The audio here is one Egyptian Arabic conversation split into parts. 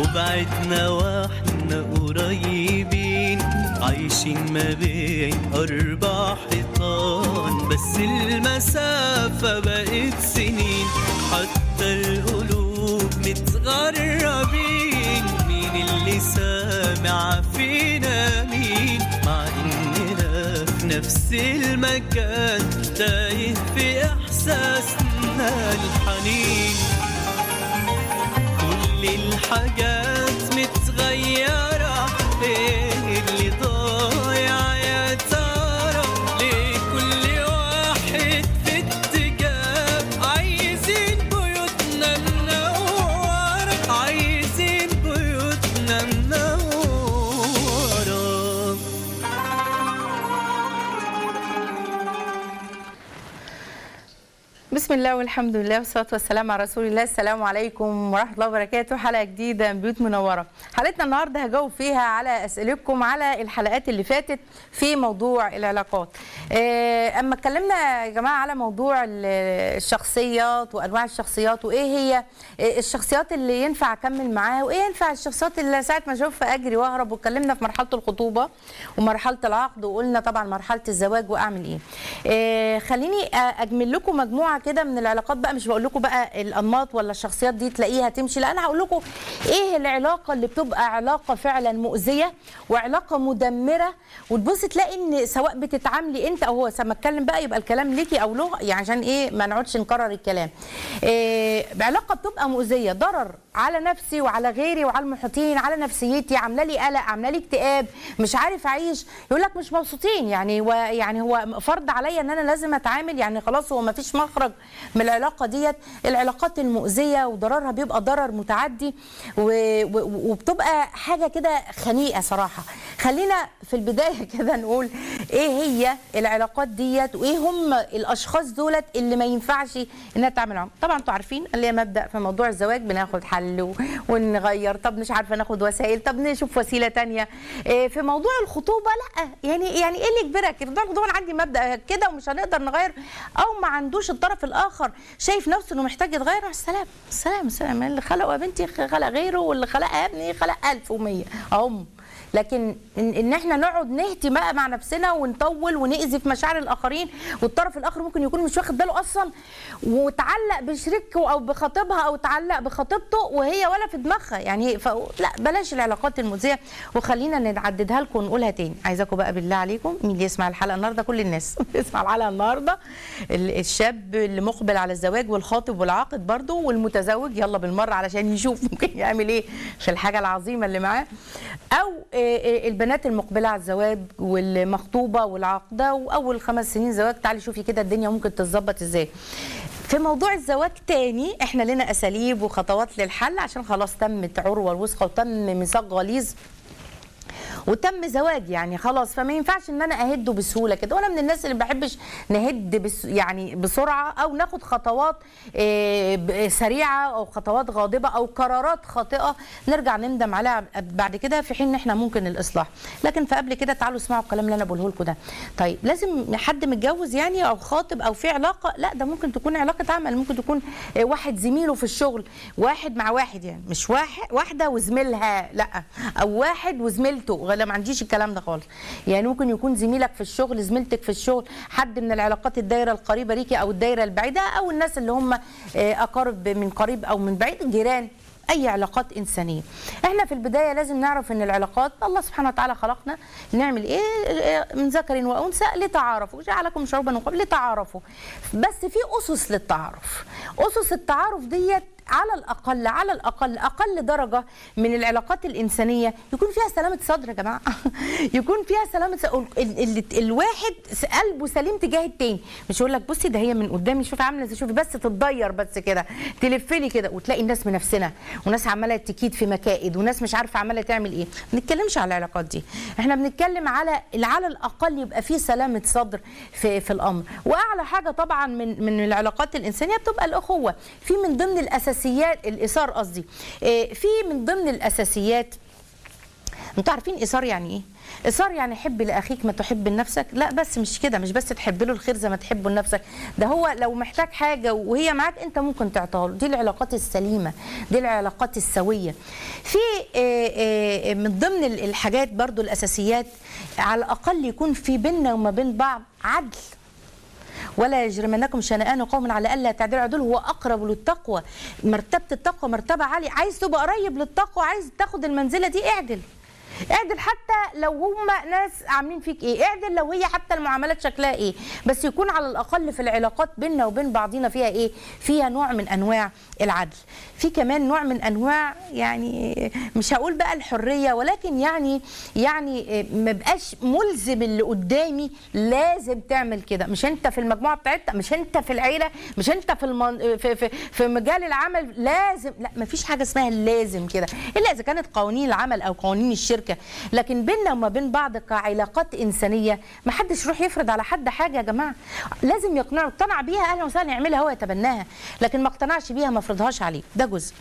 وبعدنا واحنا قريبين عايشين ما بين أربع حيطان بس المسافة بقت سنين حتى القلوب متغربين مين اللي سامع فينا مين مع إننا في نفس المكان تايه في إحساسنا الحنين كل الحاجات متغيرة ايه اللي ضايع يا ترى ليه كل واحد في اتجاه عايزين بيوتنا منورة عايزين بيوتنا منورة بسم الله والحمد لله والصلاه والسلام على رسول الله السلام عليكم ورحمه الله وبركاته حلقه جديده من بيوت منوره حلقتنا النهارده هجاوب فيها على اسئلتكم على الحلقات اللي فاتت في موضوع العلاقات آه، اما اتكلمنا يا جماعه على موضوع ال- الشخصيات وانواع الشخصيات وايه هي آه، الشخصيات اللي ينفع اكمل معاها وايه ينفع الشخصيات اللي ساعه ما اشوفها اجري واهرب واتكلمنا في مرحله الخطوبه ومرحله العقد وقلنا طبعا مرحله الزواج واعمل ايه آه، خليني أ- اجمل لكم مجموعه كده من العلاقات بقى مش بقول لكم بقى الانماط ولا الشخصيات دي تلاقيها تمشي لا انا هقول لكم ايه العلاقه اللي بتبقى علاقه فعلا مؤذيه وعلاقه مدمره وتبص تلاقي ان سواء بتتعاملي انت او هو لما اتكلم بقى يبقى الكلام ليكي او له يعني عشان ايه ما نقعدش نكرر الكلام إيه علاقه بتبقى مؤذيه ضرر على نفسي وعلى غيري وعلى المحيطين على نفسيتي عامله لي قلق عامله لي اكتئاب مش عارف اعيش يقول لك مش مبسوطين يعني هو يعني هو فرض عليا ان انا لازم اتعامل يعني خلاص هو ما فيش مخرج من العلاقه ديت العلاقات المؤذيه وضررها بيبقى ضرر متعدي و- و- وبتبقى حاجه كده خنيقه صراحه خلينا في البدايه كده نقول ايه هي العلاقات ديت وايه هم الاشخاص دولت اللي ما ينفعش انها تعمل معاهم طبعا انتوا عارفين اللي هي مبدا في موضوع الزواج بناخد حل و- ونغير طب مش عارفه ناخد وسائل طب نشوف وسيله تانية إيه في موضوع الخطوبه لا يعني يعني ايه اللي يجبرك في موضوع الخطوبه انا عندي مبدا كده ومش هنقدر نغير او ما عندوش الطرف الاخر شايف نفسه انه محتاج يتغير مع السلام السلام السلام اللي خلقه يا بنتي خلق غيره واللي خلقها يا ابني خلق 1100 هم لكن ان, إن احنا نقعد نهتي بقى مع نفسنا ونطول ونأذي في مشاعر الاخرين والطرف الاخر ممكن يكون مش واخد باله اصلا وتعلق بشريكه او بخطيبها او تعلق بخطيبته وهي ولا في دماغها يعني ف... لا بلاش العلاقات المؤذيه وخلينا نعددها لكم ونقولها تاني عايزاكم بقى بالله عليكم مين اللي يسمع الحلقه النهارده كل الناس يسمع الحلقه النهارده ال- الشاب اللي مقبل على الزواج والخاطب والعاقد برضه والمتزوج يلا بالمره علشان يشوف ممكن يعمل ايه في الحاجه العظيمه اللي معاه او آه، آه، البنات المقبله على الزواج والمخطوبه والعاقده واول خمس سنين زواج تعالي شوفي كده الدنيا ممكن تتظبط ازاي في موضوع الزواج تاني احنا لنا اساليب وخطوات للحل عشان خلاص تمت عروه الوثقه وتم ميثاق غليظ وتم زواج يعني خلاص فما ينفعش ان انا اهده بسهوله كده وانا من الناس اللي ما بحبش نهد بس يعني بسرعه او ناخد خطوات آه، ب- سريعه او خطوات غاضبه او قرارات خاطئه نرجع نندم عليها بعد كده في حين ان احنا ممكن الاصلاح لكن فقبل كده تعالوا اسمعوا الكلام اللي انا بقوله لكم ده طيب لازم حد متجوز يعني او خاطب او في علاقه لا ده ممكن تكون علاقه عمل ممكن تكون آه، واحد زميله في الشغل واحد مع واحد يعني مش واحد واحده وزميلها لا او واحد وزميلته لا ما عنديش الكلام ده خالص يعني ممكن يكون زميلك في الشغل زميلتك في الشغل حد من العلاقات الدايره القريبه ليكي او الدايره البعيده او الناس اللي هم آه، اقارب من قريب او من بعيد جيران اي علاقات انسانيه احنا في البدايه لازم نعرف ان العلاقات الله سبحانه وتعالى خلقنا نعمل ايه إيه، من ذكر وانثى لتعارفوا جعلكم شعوبا وقبل لتعارفوا بس في اسس للتعارف اسس التعارف ديت على الاقل على الاقل اقل درجه من العلاقات الانسانيه يكون فيها سلامه صدر يا جماعه يكون فيها سلامه ص- ال ال ال الواحد س- قلبه سليم تجاه التاني مش يقول لك بصي ده هي من قدامي شوفي عامله ازاي شوفي بس تتضير بس كده تلف لي كده وتلاقي الناس منافسنا وناس عماله تكيد في مكائد وناس مش عارفه عماله تعمل ايه ما بنتكلمش على العلاقات دي احنا بنتكلم على على الاقل يبقى فيه سلامه صدر في في الامر واعلى حاجه طبعا من من العلاقات الانسانيه بتبقى الاخوه في من ضمن الاساسيات الايثار قصدي إيه، في من ضمن الاساسيات انتوا عارفين ايثار يعني ايه ايثار يعني حب لاخيك ما تحب لنفسك لا بس مش كده مش بس تحب له الخير زي ما تحبه لنفسك ده هو لو محتاج حاجه وهي معاك انت ممكن تعطيها له دي العلاقات السليمه دي العلاقات السويه في آه، آه، من ضمن ال- الحاجات برضو الاساسيات على الاقل يكون في بيننا وما بين بعض عدل ولا يجرمنكم شنآن قوم على الا تعدلوا عدل هو اقرب للتقوى مرتبه التقوى مرتبه عاليه عايز تبقى قريب للتقوى عايز تاخد المنزله دي اعدل اعدل حتى لو هم ناس عاملين فيك ايه اعدل لو هي حتى المعاملات شكلها ايه بس يكون على الاقل في العلاقات بيننا وبين بعضينا فيها ايه فيها نوع من انواع العدل في كمان نوع من انواع يعني مش هقول بقى الحريه ولكن يعني يعني ما بقاش ملزم اللي قدامي لازم تعمل كده مش انت في المجموعه بتاعتنا مش انت في العيله مش انت في المن... في, في في مجال العمل لازم لا ما فيش حاجه اسمها لازم كده الا اذا كانت قوانين العمل او قوانين الشركه لكن بيننا وما بين بعض كعلاقات انسانيه ما حدش يروح يفرض على حد حاجه يا جماعه لازم يقنعه اقتنع بيها اهلا وسهلا يعملها هو يتبناها لكن ما اقتنعش بيها ما افرضهاش عليه ده جزء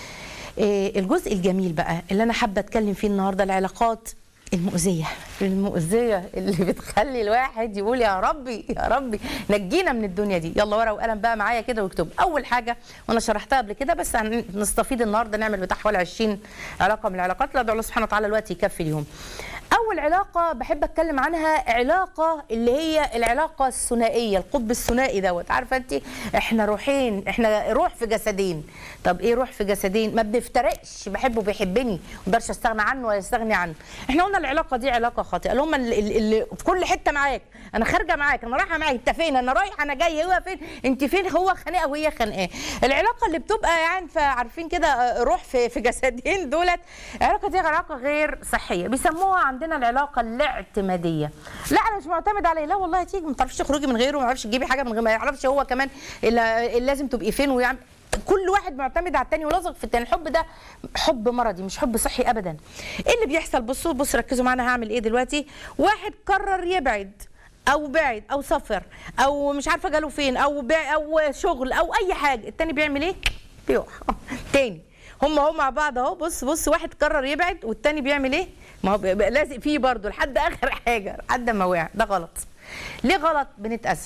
إيه الجزء الجميل بقى اللي انا حابه اتكلم فيه النهارده العلاقات المؤذيه المؤذيه اللي بتخلي الواحد يقول يا ربي يا ربي نجينا من الدنيا دي يلا ورقه وقلم بقى معايا كده واكتب اول حاجه وانا شرحتها قبل كده بس هنستفيد النهارده نعمل بتاع حوالي 20 علاقه من العلاقات لا ادعو الله سبحانه وتعالى الوقت يكفي اليوم اول علاقه بحب اتكلم عنها علاقه اللي هي العلاقه الثنائيه القطب الثنائي دوت عارفه انت احنا روحين احنا روح في جسدين طب ايه روح في جسدين ما بنفترقش بحبه بيحبني ما اقدرش استغنى عنه ولا استغني عنه احنا قلنا العلاقه دي علاقه خاطئه اللي هم اللي, اللي في كل حته معاك انا خارجه معاك انا رايحه معاك انت فين انا رايحه انا جايه هو فين انت فين هو خانقه وهي خانقاه العلاقه اللي بتبقى يعني عارفين كده روح في في جسدين دولت العلاقه دي علاقه غير صحيه بيسموها عندنا العلاقه الاعتماديه لا انا مش معتمد عليه لا والله تيجي ما تعرفش تخرجي من غيره ما تعرفش تجيبي حاجه من غير ما يعرفش هو كمان اللي لازم تبقي فين ويعمل كل واحد معتمد على التاني ولازق في التاني الحب ده حب مرضي مش حب صحي ابدا ايه اللي بيحصل بصوا بصوا ركزوا معانا هعمل ايه دلوقتي واحد قرر يبعد او بعد او سفر او مش عارفه جاله فين او بع او شغل او اي حاجه التاني بيعمل ايه بيقع تاني هم اهو مع بعض اهو بص بص واحد قرر يبعد والتاني بيعمل ايه ما هو بيبقى لازق فيه برضه لحد اخر حاجه لحد ما وقع ده غلط ليه غلط بنتأذى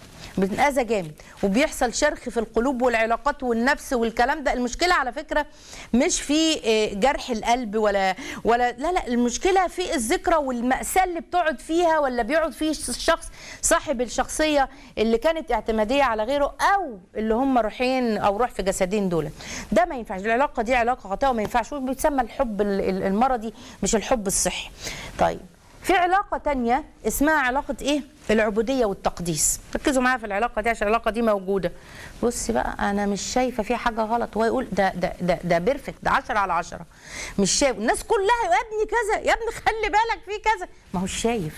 بنتأذى جامد وبيحصل شرخ في القلوب والعلاقات والنفس والكلام ده المشكله على فكره مش في جرح القلب ولا ولا لا لا المشكله في الذكرى والمأساة اللي بتقعد فيها ولا بيقعد فيه الشخص صاحب الشخصيه اللي كانت اعتماديه على غيره او اللي هم روحين او روح في جسدين دول ده ما ينفعش العلاقه دي علاقه خاطئه وما ينفعش بيتسمى الحب المرضي مش الحب الصحي طيب في علاقة تانية اسمها علاقة ايه؟ العبودية والتقديس ركزوا معايا في العلاقة دي عشان العلاقة دي موجودة بصي بقى انا مش شايفة فيها حاجة غلط هو يقول ده ده ده ده بيرفكت ده 10 على 10 مش شايف الناس كلها يا ابني كذا يا ابني خلي بالك في كذا ما هو شايف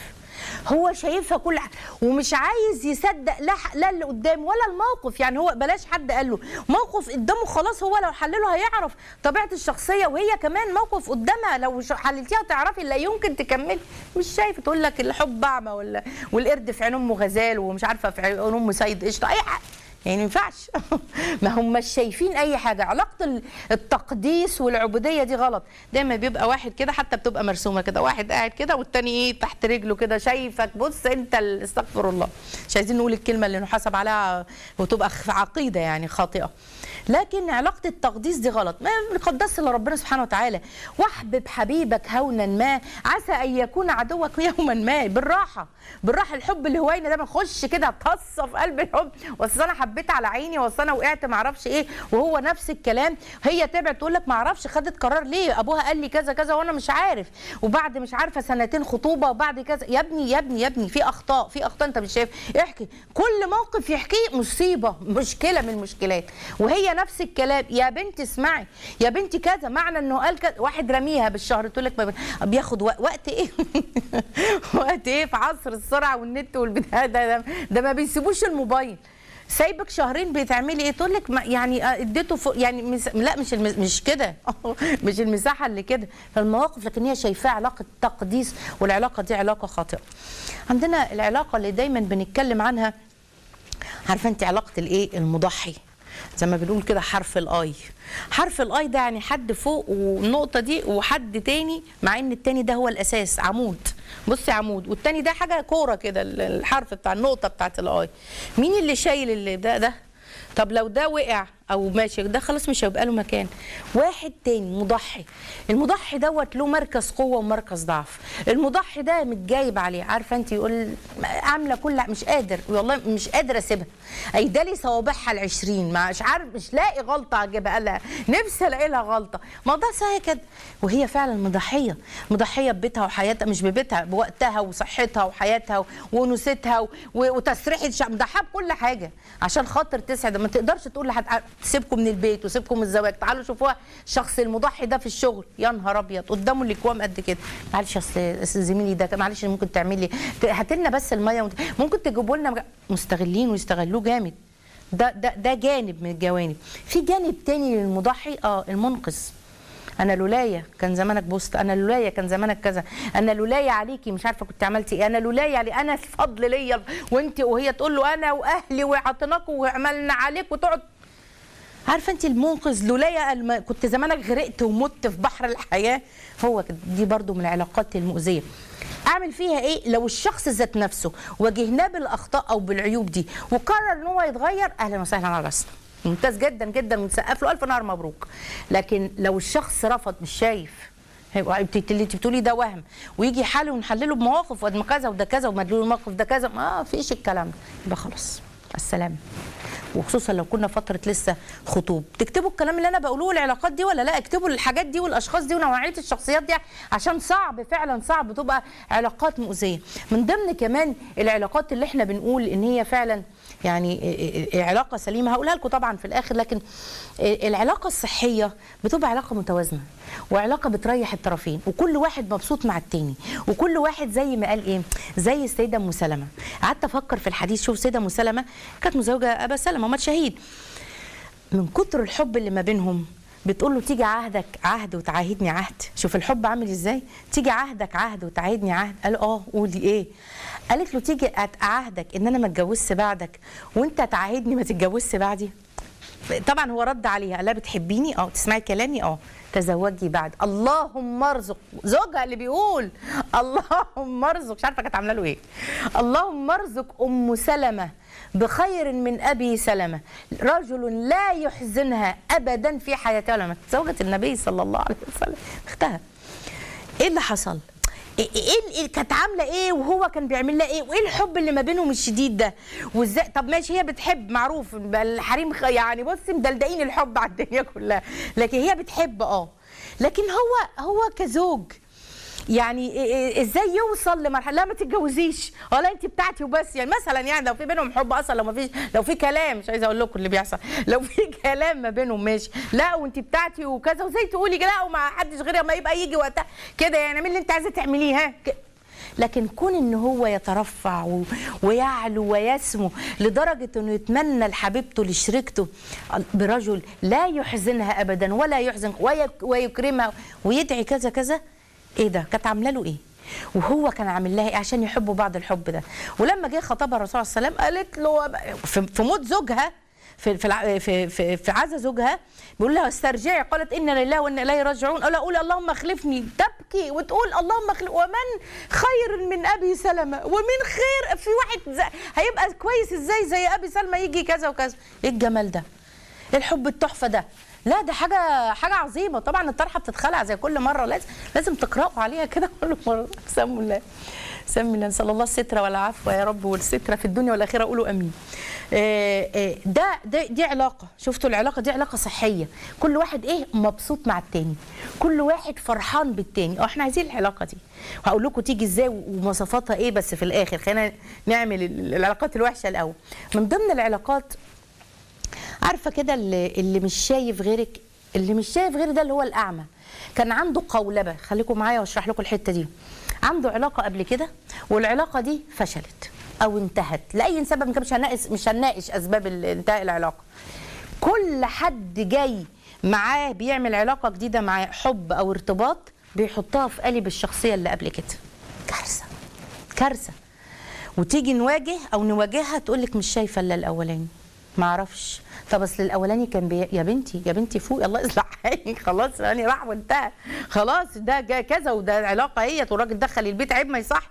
هو شايفها كل حاجه ومش عايز يصدق لا لا اللي قدامه ولا الموقف يعني هو بلاش حد قال له موقف قدامه خلاص هو لو حلله هيعرف طبيعه الشخصيه وهي كمان موقف قدامها لو حللتيها تعرفي لا يمكن تكملي مش شايفه تقول لك الحب اعمى ولا والقرد في عين امه غزال ومش عارفه في عين امه سيد قشطه اي حاجه يعني ما ينفعش ما هم مش شايفين اي حاجه علاقه التقديس والعبوديه دي غلط دايما بيبقى واحد كده حتى بتبقى مرسومه كده واحد قاعد كده والتاني ايه تحت رجله كده شايفك بص انت استغفر الله مش عايزين نقول الكلمه اللي نحاسب عليها وتبقى عقيده يعني خاطئه لكن علاقه التقديس دي غلط ما بنقدس الا ربنا سبحانه وتعالى واحبب حبيبك هونا ما عسى ان يكون عدوك يوما ما بالراحه بالراحه الحب اللي هوينا ده ما نخش كده طصه في قلب الحب واصل انا حبيت على عيني واصل انا وقعت ما اعرفش ايه وهو نفس الكلام هي تبعت تقول لك ما اعرفش خدت قرار ليه ابوها قال لي كذا كذا وانا مش عارف وبعد مش عارفه سنتين خطوبه وبعد كذا يا ابني يا ابني يا ابني في اخطاء في اخطاء انت مش شايف احكي كل موقف يحكيه مصيبه مشكله من المشكلات وهي نفس الكلام يا بنتي اسمعي يا بنتي كذا معنى انه قال كذا واحد رميها بالشهر تقول لك بياخد وقت ايه وقت ايه في عصر السرعه والنت والبتاع ده, ده ده ما بيسيبوش الموبايل سايبك شهرين بتعملي ايه تقول لك يعني اديته فوق يعني مس... لا مش المس... مش كده مش المساحه اللي كده فالمواقف لكن هي شايفاها علاقه تقديس والعلاقه دي علاقه خاطئه عندنا العلاقه اللي دايما بنتكلم عنها عارفه انت علاقه الايه المضحي زي ما بنقول كده حرف الاي حرف الاي ده يعني حد فوق والنقطه دي وحد تاني مع ان التاني ده هو الاساس عمود بصي عمود والتاني ده حاجه كوره كده ال- الحرف بتاع النقطه بتاعت الاي مين اللي شايل اللي ده ده طب لو ده وقع او ماشي ده خلاص مش هيبقى له مكان واحد تاني مضحي المضحي دوت له مركز قوه ومركز ضعف المضحي ده متجايب عليه عارفه انت يقول عامله كل مش قادر والله مش قادر اسيبها ايدالي صوابعها العشرين مش عارف مش لاقي غلطه اجيبها لها نفسي الاقي لها غلطه ما ده صحيح كده وهي فعلا مضحيه مضحيه ببيتها وحياتها مش ببيتها بوقتها وصحتها وحياتها ونوستها و- وتسريحه شعب مضحيه بكل حاجه عشان خاطر تسعد ما تقدرش تقول لحد سيبكم من البيت وسيبكم من الزواج تعالوا شوفوها الشخص المضحي ده في الشغل يا نهار ابيض قدامه الاكوام قد كده معلش اصل أصل زميلي ده معلش ممكن تعملي هات لنا بس الميه وت- ممكن تجيبوا لنا مستغلين ويستغلوه جامد ده ده ده جانب من الجوانب في جانب تاني للمضحي اه المنقذ انا لولايا كان زمانك بوست انا لولايا كان زمانك كذا انا لولايا عليكي مش عارفه كنت عملتي ايه انا لولايا علي انا الفضل ليا وانت وهي تقول له انا واهلي وعطيناكم وعملنا عليك وتقعد عارفه انت المنقذ لولايا الم... كنت زمانك غرقت ومت في بحر الحياه هو كده دي برضو من العلاقات المؤذيه اعمل فيها ايه لو الشخص ذات نفسه واجهناه بالاخطاء او بالعيوب دي وقرر ان هو يتغير اهلا وسهلا على راسنا ممتاز جدا جدا ونسقف له الف نهار مبروك لكن لو الشخص رفض مش شايف هيبقى بت- اللي انت بتقولي ده وهم ويجي يحل ونحلله بمواقف وده كذا وده كذا ومدلول الموقف ده كذا ما فيش الكلام ده يبقى خلاص السلام وخصوصا لو كنا فتره لسه خطوب تكتبوا الكلام اللي انا بقوله العلاقات دي ولا لا اكتبوا الحاجات دي والاشخاص دي ونوعيه الشخصيات دي عشان صعب فعلا صعب تبقى علاقات مؤذيه من ضمن كمان العلاقات اللي احنا بنقول ان هي فعلا يعني إيه- إيه- علاقه سليمه هقولها لكم طبعا في الاخر لكن إيه العلاقه الصحيه بتبقى علاقه متوازنه وعلاقه بتريح الطرفين وكل واحد مبسوط مع التاني وكل واحد زي ما قال ايه زي السيده ام سلمه قعدت افكر في الحديث شوف السيده ام سلمه كانت مزوجه ابا سلمه مات شهيد من كتر الحب اللي ما بينهم بتقول له تيجي عهدك عهد وتعاهدني عهد شوف الحب عامل ازاي تيجي عهدك عهد وتعاهدني عهد قال اه قولي ايه قالت له تيجي أت- عهدك ان انا ما اتجوزش بعدك وانت تعاهدني ما تتجوزش بعدي طبعا هو رد عليها قال لها بتحبيني اه تسمعي كلامي اه تزوجي بعد اللهم ارزق زوجها اللي بيقول اللهم ارزق مش عارفه كانت عامله له ايه اللهم ارزق ام سلمه بخير من ابي سلمه رجل لا يحزنها ابدا في حياتها لما تزوجت النبي صلى الله عليه وسلم اختها ايه اللي حصل؟ ايه ايه إيه- كانت عامله ايه وهو كان بيعمل لها ايه وايه الحب اللي ما بينهم الشديد ده وازاي طب ماشي هي بتحب معروف الحريم خ- يعني بصي مدلدقين الحب على الدنيا كلها لكن هي بتحب اه لكن هو هو كزوج يعني إيه- إيه- ازاي يوصل لمرحله لا ما تتجوزيش ولا انت بتاعتي وبس يعني مثلا يعني لو في بينهم حب اصلا لو ما فيش لو في كلام مش عايزه اقول لكم اللي بيحصل لو في كلام ما بينهم ماشي لا وانت بتاعتي وكذا وزي تقولي لا وما حدش غيري ما يبقى يجي وقتها كده يعني اعملي اللي انت عايزه تعمليه ها ك- لكن كون ان هو يترفع و- ويعلو ويسمو لدرجه انه يتمنى لحبيبته لشريكته برجل لا يحزنها ابدا ولا يحزن ويك- ويكرمها ويدعي كذا كذا ايه ده كانت عامله له ايه وهو كان عامل لها ايه عشان يحبوا بعض الحب ده ولما جه خطبها الرسول صلى الله عليه وسلم قالت له في في موت زوجها في في الع- في في, في عزا زوجها بيقول لها استرجعي قالت انا لله وانا اليه راجعون قال اقول اللهم اخلفني تبكي وتقول اللهم اخلف ومن خير من ابي سلمه ومن خير في واحد زي هيبقى كويس ازاي زي ابي سلمه يجي كذا وكذا ايه الجمال ده إيه الحب التحفه ده لا ده حاجه حاجه عظيمه طبعا الطرحه بتتخلع زي كل مره لازم لازم تقراوا عليها كده كل مره سموا الله سمي الله نسال الله الستر والعفو يا رب والستر في الدنيا والاخره قولوا امين آه، آه، ده ده دي علاقه شفتوا العلاقه دي علاقه صحيه كل واحد ايه مبسوط مع التاني كل واحد فرحان بالتاني اه احنا عايزين العلاقه دي وهقول لكم تيجي ازاي ومواصفاتها ايه بس في الاخر خلينا نعمل ال- العلاقات الوحشه الاول من ضمن العلاقات عارفه كده اللي, اللي مش شايف غيرك اللي مش شايف غير ده اللي هو الاعمى كان عنده قولبه خليكم معايا واشرح لكم الحته دي عنده علاقه قبل كده والعلاقه دي فشلت او انتهت لاي سبب من كده مش هنناقش مش هنناقش اسباب ال- انتهاء العلاقه كل حد جاي معاه بيعمل علاقه جديده معاه حب او ارتباط بيحطها في قالب الشخصيه اللي قبل كده كارثه كارثه وتيجي نواجه او نواجهها تقول لك مش شايفه الا الاولاني ما اعرفش طب اصل الاولاني كان بي... يا بنتي يا بنتي فوق الله يصلح حالك خلاص يعني راح وانتهى خلاص ده جا كذا وده علاقه هي والراجل دخل البيت عيب ما يصح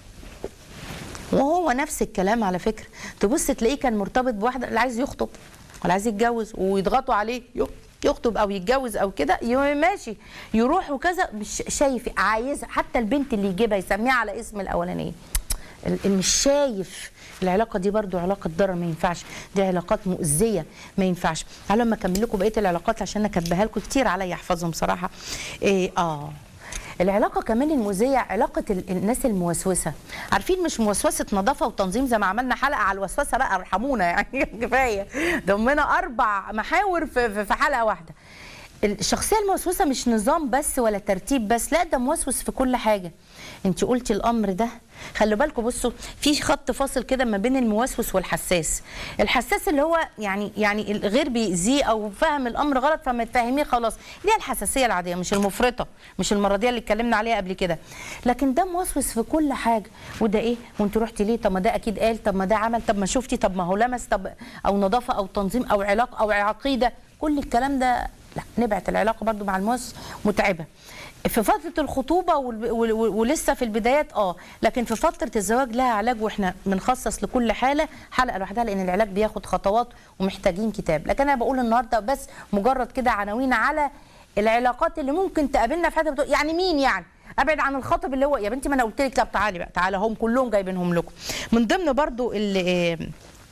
وهو نفس الكلام على فكره تبص تلاقيه كان مرتبط بواحده اللي عايز يخطب ولا عايز يتجوز ويضغطوا عليه يخ- يخطب او يتجوز او كده ي- ماشي يروح وكذا مش شايف عايز حتى البنت اللي يجيبها يسميها على اسم الاولانيه ال- مش شايف العلاقه دي برضو علاقه ضرر ما ينفعش دي علاقات مؤذيه ما ينفعش تعالوا لما اكمل لكم بقيه العلاقات عشان اكبها لكم كتير عليا احفظهم صراحه إيه اه العلاقة كمان المؤذية علاقة ال- الناس الموسوسة عارفين مش موسوسة نظافة وتنظيم زي ما عملنا حلقة على الوسوسة بقى ارحمونا يعني كفاية ضمنا أربع محاور في, في, في حلقة واحدة الشخصية الموسوسة مش نظام بس ولا ترتيب بس لا ده موسوس في كل حاجة انت قلتي الامر ده خلوا بالكم بصوا في خط فاصل كده ما بين الموسوس والحساس الحساس اللي هو يعني يعني الغير بيأذيه او فهم الامر غلط فما تفهميه خلاص دي الحساسيه العاديه مش المفرطه مش المرضيه اللي اتكلمنا عليها قبل كده لكن ده موسوس في كل حاجه وده ايه وانت رحتي ليه طب ما ده اكيد قال طب ما ده عمل طب ما شفتي طب ما هو لمس طب او نظافه او تنظيم او علاقه او عقيده كل الكلام ده لا نبعت العلاقه برضو مع الموسوس متعبه في فتره الخطوبه وال- وال- وال- ولسه في البدايات اه لكن في فتره الزواج لها علاج واحنا بنخصص لكل حاله حلقه لوحدها لان العلاج بياخد خطوات ومحتاجين كتاب لكن انا بقول النهارده بس مجرد كده عناوين على العلاقات اللي ممكن تقابلنا في حياتنا بتقول يعني مين يعني ابعد عن الخطب اللي هو يا بنتي ما انا قلت لك طب تعالي بقى تعالى هم كلهم جايبينهم لكم من ضمن برضو اللي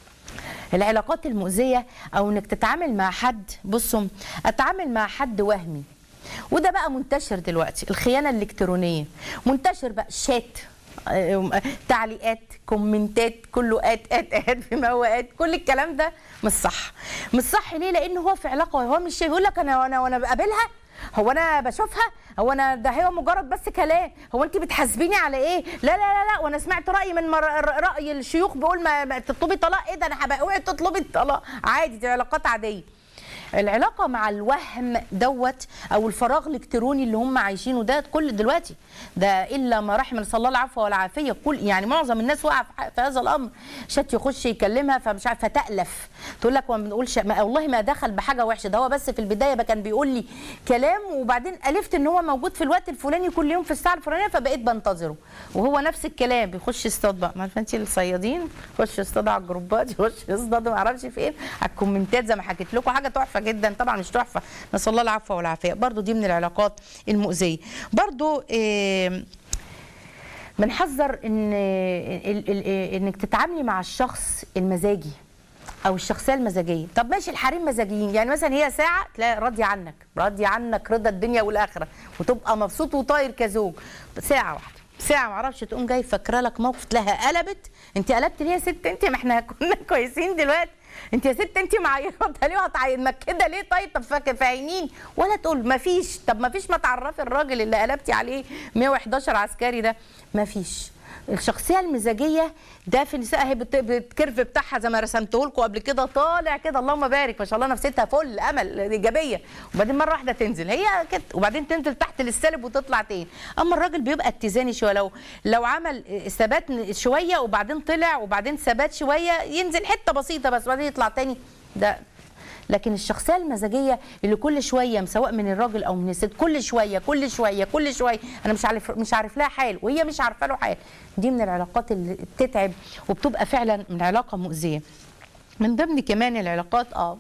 العلاقات المؤذية أو إنك تتعامل مع حد بصوا أتعامل مع حد وهمي وده بقى منتشر دلوقتي الخيانة الإلكترونية منتشر بقى شات آه، تعليقات كومنتات كله ات ات ات بما هو ات كل الكلام ده مش صح مش صح ليه لان هو في علاقه وهو مش بيقول لك انا وانا وانا بقابلها هو انا بشوفها هو انا ده هو مجرد بس كلام هو انت بتحاسبيني على ايه لا لا لا لا وانا سمعت راي من مر... راي الشيوخ بيقول ما, ما تطلبي طلاق ايه ده انا هبقى اوعي تطلبي الطلاق عادي دي علاقات عاديه العلاقه مع الوهم دوت او الفراغ الالكتروني اللي هم عايشينه ده كل دلوقتي ده الا ما رحم صلى الله العفو والعافيه كل يعني معظم الناس واقعه في ح- في هذا الامر شات يخش يكلمها فمش عارفه تالف تقول لك ما بنقولش ما والله ما دخل بحاجه وحشه ده هو بس في البدايه بقى كان بيقول لي كلام وبعدين الفت ان هو موجود في الوقت الفلاني كل يوم في الساعه الفلانيه فبقيت بنتظره وهو نفس الكلام بيخش يصطاد بقى عارفه انت الصيادين يخش يصطاد على الجروبات يخش يصطاد ما اعرفش فين على الكومنتات زي ما حكيت لكم حاجه تحفه جدا طبعا مش تحفه نسال الله العفو والعافيه برضو دي من العلاقات المؤذيه برضو إيه بنحذر ان ال- ال- انك تتعاملي مع الشخص المزاجي او الشخصيه المزاجيه طب ماشي الحريم مزاجيين يعني مثلا هي ساعه تلاقي راضيه عنك راضيه عنك رضا الدنيا والاخره وتبقى مبسوط وطاير كزوج ساعه واحده ساعه معرفش تقوم جاي فاكره لك موقف تلاقيها قلبت انت قلبت ليه يا ست انت ما احنا كنا كويسين دلوقتي انت يا ست انت معيطه ليه وهتعيط كده ليه طيب طب فاك- فاهمين ولا تقول ما فيش طب ما فيش ما تعرفي الراجل اللي قلبتي عليه 111 عسكري ده ما فيش الشخصيه المزاجيه ده في النساء هي بت- الكيرف بتاعها زي ما رسمته لكم قبل كده طالع كده اللهم بارك ما شاء الله نفسيتها فل امل ايجابيه وبعدين مره واحده تنزل هي كده وبعدين تنزل تحت للسالب وتطلع تاني اما الراجل بيبقى اتزاني شويه لو لو عمل ثبات شويه وبعدين طلع وبعدين ثبات شويه ينزل حته بسيطه بس وبعدين يطلع تاني ده لكن الشخصيه المزاجيه اللي كل شويه سواء من الراجل او من الست كل شويه كل شويه كل شويه انا مش عارف مش عارف لها حال وهي مش عارفه له حال دي من العلاقات اللي بتتعب وبتبقى فعلا من علاقه مؤذيه من ضمن كمان العلاقات اه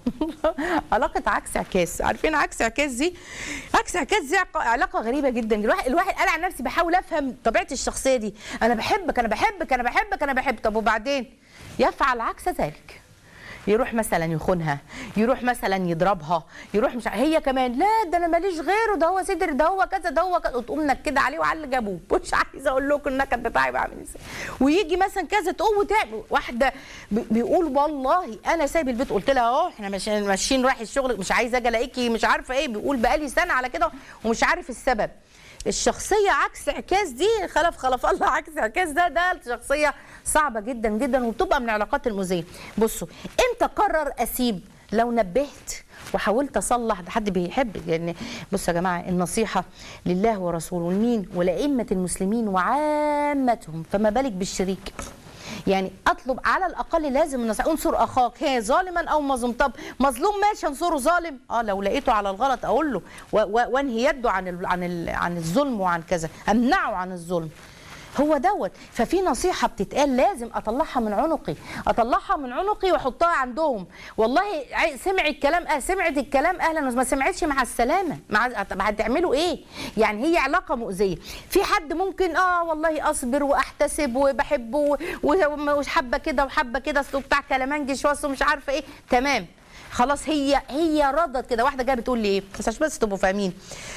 علاقه عكس عكاس عارفين عكس عكاس دي عكس عكاس دي عق- علاقه غريبه جدا الواحد الواحد قال عن نفسي بحاول افهم طبيعه الشخصيه دي انا بحبك انا بحبك انا بحبك انا بحب طب وبعدين يفعل عكس ذلك يروح مثلا يخونها يروح مثلا يضربها يروح مش ع- هي كمان لا ده انا ماليش غيره ده هو صدر ده هو كذا ده هو كذا وتقوم نكد عليه وعلى اللي جابوه مش عايزه اقول لكم النكد بتاعي بعمل ازاي ويجي مثلا كذا تقوم وتعمل واحده بي- بيقول والله انا سايب البيت قلت لها اهو احنا ماشيين ماشيين رايح الشغل مش عايزه اجي الاقيكي مش عارفه ايه بيقول بقالي سنه على كده ومش عارف السبب الشخصيه عكس عكاس دي خلف خلف الله عكس عكاس ده ده شخصيه صعبه جدا جدا وبتبقى من العلاقات المؤذيه بصوا امتى قرر اسيب لو نبهت وحاولت اصلح ده حد بيحب يعني بصوا يا جماعه النصيحه لله ورسوله لمين ولائمه المسلمين وعامتهم فما بالك بالشريك يعني اطلب على الاقل لازم النصيحه انصر اخاك هي ظالما او مظلوم طب مظلوم ماشي انصره ظالم اه لو لقيته على الغلط اقول له و- و- وانهي يده عن ال عن ال عن الظلم وعن كذا امنعه عن الظلم هو دوت ففي نصيحه بتتقال لازم اطلعها من عنقي اطلعها من عنقي واحطها عندهم والله عي- سمع الكلام اه سمعت الكلام اهلا وسهلا. ما سمعتش مع السلامه مع طب هتعملوا ايه يعني هي علاقه مؤذيه في حد ممكن اه والله اصبر واحتسب وبحبه و- و- وحبه كده وحبه كده اصله بتاع كلامنجي شويه أصله مش عارفه ايه تمام خلاص هي هي رضت كده واحده جايه بتقول لي ايه بس عشان بس تبقوا فاهمين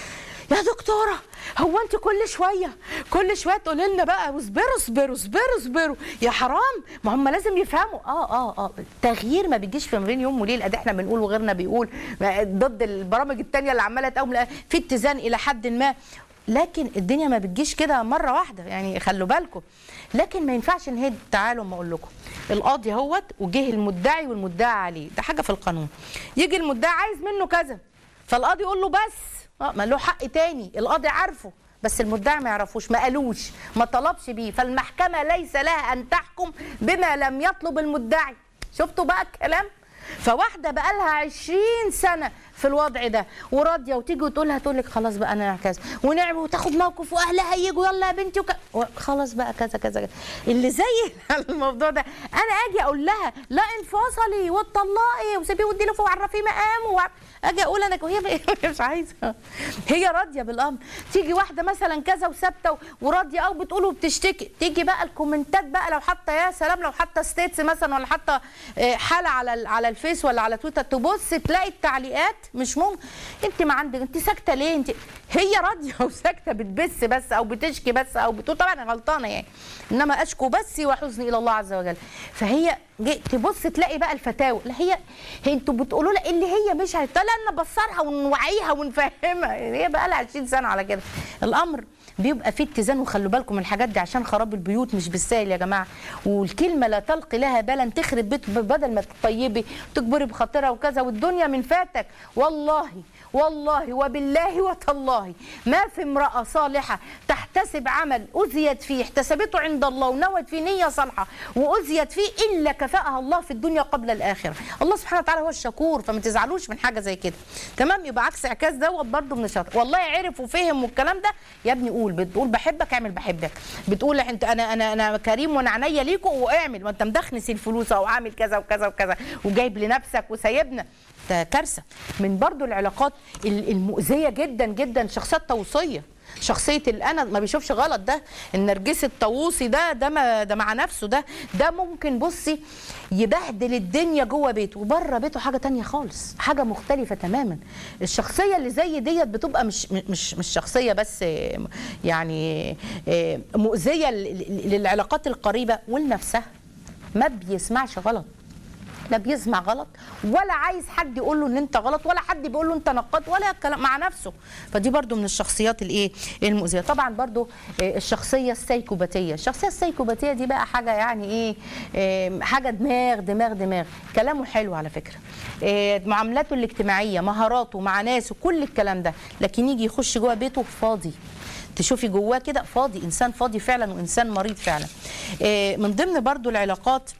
يا دكتوره هو انت كل شويه كل شويه تقولي لنا بقى واصبروا اصبروا اصبروا اصبروا يا حرام ما هم لازم يفهموا اه اه اه التغيير ما بيجيش في ما بين يوم وليله ادي احنا بنقول وغيرنا بيقول ما- ضد البرامج التانية اللي عماله تقوم لا، في اتزان الى حد ما لكن الدنيا ما بتجيش كده مره واحده يعني خلوا بالكم لكن ما ينفعش نهد تعالوا ما اقول لكم القاضي اهوت وجه المدعي والمدعي عليه ده حاجه في القانون يجي المدعي عايز منه كذا فالقاضي يقول له بس اه ما له حق تاني القاضي عارفه بس المدعي ما يعرفوش ما قالوش ما طلبش بيه فالمحكمه ليس لها ان تحكم بما لم يطلب المدعي شفتوا بقى الكلام فواحده بقى لها 20 سنه في الوضع ده وراضيه وتيجي وتقول لها تقول لك خلاص بقى انا كذا ونعمل وتاخد موقف واهلها يجوا يلا يا بنتي وك... و- خلاص بقى كذا كذا كذا. اللي زي الموضوع ده انا اجي اقول لها لا انفصلي واتطلقي وسيبيه ودي له فوق عرفيه مقامه وع- اجي اقول انا وهي هي مش عايزه هي راضيه بالامر تيجي واحده مثلا كذا وثابته وراضيه او بتقول وبتشتكي تيجي بقى الكومنتات بقى لو حاطه يا سلام لو حاطه ستيتس مثلا ولا حاطه آه، حاله على ال- على الفيس ولا على تويتر تبص تلاقي التعليقات مش ممكن انت ما عندك انت ساكته ليه انت هي راضيه وساكته بتبث بس او بتشكي بس او بتقول طبعا أنا غلطانه يعني انما اشكو بسي وحزني الى الله عز وجل فهي جي- تبص تلاقي بقى الفتاوى لا هي هي انتوا بتقولوا لها اللي هي مش هتطلع لنا نبصرها ونوعيها ونفهمها يعني هي بقى لها 20 سنه على كده الامر بيبقى فيه اتزان وخلوا بالكم من الحاجات دي عشان خراب البيوت مش بالسهل يا جماعه والكلمه لا تلقي لها بالا تخرب بيت بدل ما تطيبي تكبري بخاطرها وكذا والدنيا من فاتك والله والله وبالله وتالله ما في امراه صالحه تحتسب عمل اذيت فيه احتسبته عند الله ونوت فيه نيه صالحه واذيت فيه الا كفاها الله في الدنيا قبل الاخره الله سبحانه وتعالى هو الشكور فما تزعلوش من حاجه زي كده تمام يبقى عكس اعكاس دوت برضه من الشر والله عرف وفهم والكلام ده يا ابني قول بتقول بحبك اعمل بحبك بتقول انت انا انا انا كريم وانا عينيا ليكوا واعمل ما انت مدخنس الفلوس او عامل كذا وكذا وكذا وجايب لنفسك وسايبنا ده كارثه من برضو العلاقات ال- المؤذيه جدا جدا شخصيات توصيه شخصيه الانا ما بيشوفش غلط ده النرجسي الطاووسي ده ده ما ده مع نفسه ده ده ممكن بصي يبهدل الدنيا جوه بيته وبره بيته حاجه تانية خالص حاجه مختلفه تماما الشخصيه اللي زي ديت بتبقى مش مش مش شخصيه بس آه، يعني آه، مؤذيه ل- ل- للعلاقات القريبه ولنفسها ما بيسمعش غلط لا بيسمع غلط ولا عايز حد يقول له ان انت غلط ولا حد بيقول له انت نقاد ولا الكلام مع نفسه فدي برضو من الشخصيات الايه المؤذيه طبعا برضو آه، الشخصيه السيكوباتيه الشخصيه السيكوباتيه دي بقى حاجه يعني ايه آه، حاجه دماغ دماغ دماغ كلامه حلو على فكره آه، معاملاته الاجتماعيه مهاراته مع ناسه كل الكلام ده لكن يجي يخش جوه بيته فاضي تشوفي جواه كده فاضي انسان فاضي فعلا وانسان مريض فعلا آه، من ضمن برضو العلاقات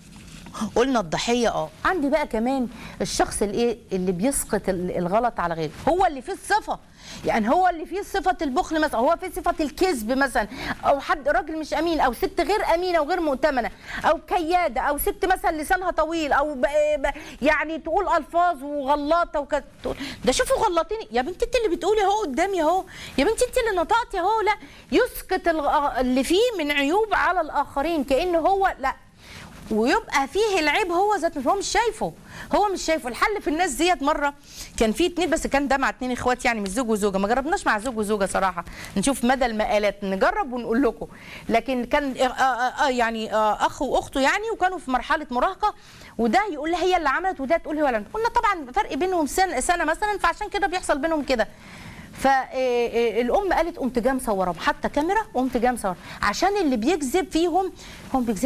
قلنا الضحيه اه عندي بقى كمان الشخص الايه اللي بيسقط ال- الغلط على غيره هو اللي فيه الصفه يعني هو اللي فيه صفه البخل مثلا هو فيه صفه الكذب مثلا او حد راجل مش امين او ست غير امينه وغير مؤتمنه او كياده او ست مثلا لسانها طويل او ب... ب... يعني تقول الفاظ وغلاطه وكده تقول ده شوفوا غلطيني يا بنتي انت اللي بتقولي اهو قدامي اهو يا بنتي انت اللي نطقتي اهو لا يسقط الغ- اللي فيه من عيوب على الاخرين كانه هو لا ويبقى فيه العيب هو ذات نفسه هو مش شايفه هو مش شايفه الحل في الناس ديت مره كان في اتنين بس كان ده مع اتنين اخوات يعني مش زوج وزوجه ما جربناش مع زوج وزوجه صراحه نشوف مدى المقالات نجرب ونقول لكم لكن كان آه آه آه يعني آه اخ واخته يعني وكانوا في مرحله مراهقه وده يقول لها هي اللي عملت وده تقول هي ولا قلنا طبعا فرق بينهم سنه سنه مثلا فعشان كده بيحصل بينهم كده فالام قالت قمت جايه مصورهم حتى كاميرا قمت جايه مصور عشان اللي بيكذب فيهم هو ما بيكذبش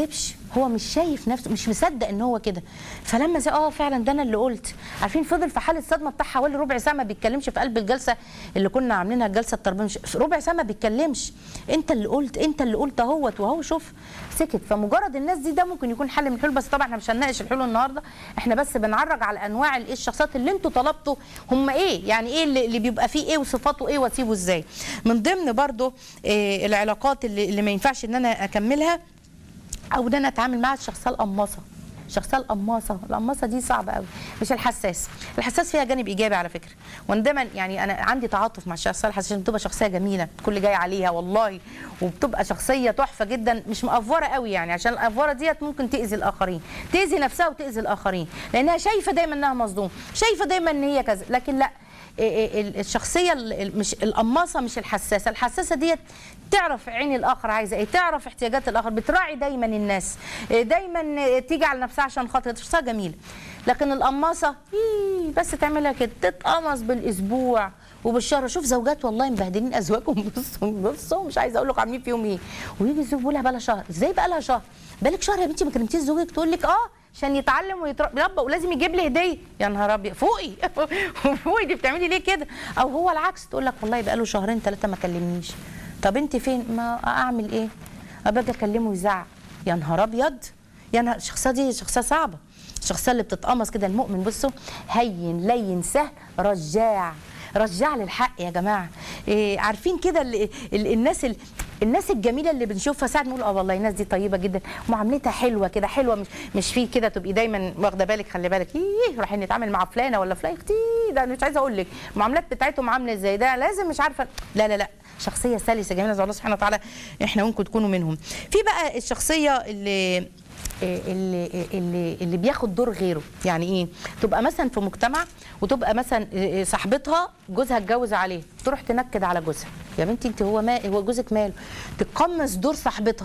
هو مش شايف نفسه مش مصدق ان هو كده فلما زي اه فعلا ده انا اللي قلت عارفين فضل في حاله صدمه بتاع حوالي ربع ساعه ما بيتكلمش في قلب الجلسه اللي كنا عاملينها الجلسه التربويه مش- في ربع ساعه ما بيتكلمش انت اللي قلت انت اللي قلت اهوت وهو شوف سكت فمجرد الناس دي ده ممكن يكون حل من الحلول بس طبعا احنا مش هنناقش الحلول النهارده احنا بس بنعرج على انواع الايه الشخصيات اللي انتوا طلبتوا هم ايه يعني ايه اللي, اللي بيبقى فيه ايه وصفاته ايه واسيبه ازاي من ضمن برضو إيه العلاقات اللي, اللي ما ينفعش ان انا اكملها او ان انا اتعامل مع الشخصيه القماصه الشخصيه القماصه القماصه دي صعبه قوي مش الحساس الحساس فيها جانب ايجابي على فكره وانا دايما يعني انا عندي تعاطف مع الشخصيه الحساسه عشان بتبقى شخصيه جميله كل جاي عليها والله وبتبقى شخصيه تحفه جدا مش مقفوره قوي يعني عشان الافوره ديت ممكن تاذي الاخرين تاذي نفسها وتاذي الاخرين لانها شايفه دايما انها مصدوم شايفه دايما ان هي كذا لكن لا إيه ال- الشخصيه ال- ال- مش القماصه مش الحساسه الحساسه ديت تعرف عين الاخر عايزه ايه تعرف احتياجات الاخر بتراعي دايما الناس إيه دايما إيه تيجي على نفسها عشان خاطر شخصيه جميله لكن القماصه إيه بس تعملها كده تتقمص بالاسبوع وبالشهر شوف زوجات والله مبهدلين ازواجهم بصوا بصوا مش عايزه اقول لكم عاملين فيهم ايه ويجي الزوج بيقول لها بقى لها شهر ازاي بقى لها شهر بالك شهر يا بنتي ما كلمتيش زوجك تقول لك اه عشان يتعلم ويتربى ولازم يجيب لي هديه يا نهار ابيض فوقي فوقي دي بتعملي ليه كده او هو العكس تقول لك والله بقى له شهرين ثلاثه ما كلمنيش طب انت فين ما اعمل ايه ابقى اكلمه يزعق يا نهار ابيض يا نهار الشخصيه دي شخصيه صعبه الشخصيه اللي بتتقمص كده المؤمن بصوا هين لين سهل رجاع رجع للحق يا جماعه إيه عارفين كده ال- ال- الناس ال الناس الجميله اللي بنشوفها ساعات نقول اه والله الناس دي طيبه جدا معاملتها حلوه كده حلوه مش مش في كده تبقي دايما واخده بالك خلي بالك ايه رايحين نتعامل مع فلانه ولا فلان اختي ده انا مش عايزه اقول لك المعاملات بتاعتهم عامله ازاي ده لازم مش عارفه لا لا لا شخصيه سلسه جميله زي الله سبحانه وتعالى احنا ممكن تكونوا منهم في بقى الشخصيه اللي اللي اللي اللي بياخد دور غيره يعني ايه تبقى مثلا في مجتمع وتبقى مثلا صاحبتها جوزها اتجوز عليه تروح تنكد على جوزها يا بنتي انت هو ما هو جوزك ماله تقمص دور صاحبتها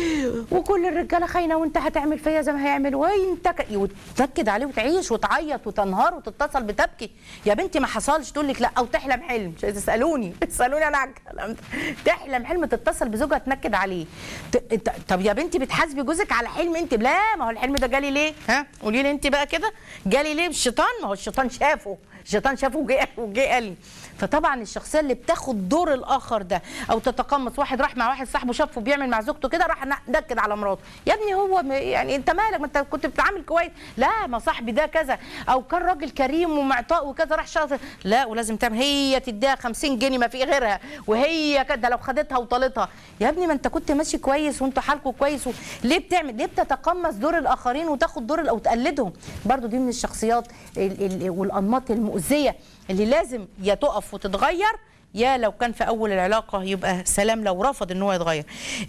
وكل الرجاله خاينه وانت هتعمل فيا زي ما هيعمل وانت ك... وتنكد عليه وتعيش وتعيط وتنهار وتتصل بتبكي يا بنتي ما حصلش تقول لك لا او تحلم حلم مش تسالوني تسالوني انا على الكلام ده تحلم حلم تتصل بزوجها تنكد عليه ت... ت- طب يا بنتي بتحاسبي جوزك على حلم انت لا ما هو الحلم ده جالي ليه ها قولي لي انت بقى كده جالي ليه الشيطان ما هو الشيطان شافه الشيطان شافه وجه وجه قال لي فطبعا الشخصيه اللي بتاخد دور الاخر ده او تتقمص واحد راح مع واحد صاحبه شافه بيعمل مع زوجته كده راح نكد على مراته يا ابني هو م- يعني انت مالك ما انت كنت بتتعامل كويس لا ما صاحبي ده كذا او كان راجل كريم ومعطاء وكذا راح شاطر لا ولازم تعمل هي تديها 50 جنيه ما في غيرها وهي كده لو خدتها وطالتها يا ابني ما انت كنت ماشي كويس وانتوا حالكم كويس و... ليه بتعمل ليه بتتقمص دور الاخرين وتاخد دور ال- او تقلدهم برضو دي من الشخصيات ال... ال... والانماط المؤذيه اللي لازم يا تقف وتتغير يا لو كان في اول العلاقه يبقى سلام لو رفض ان هو يتغير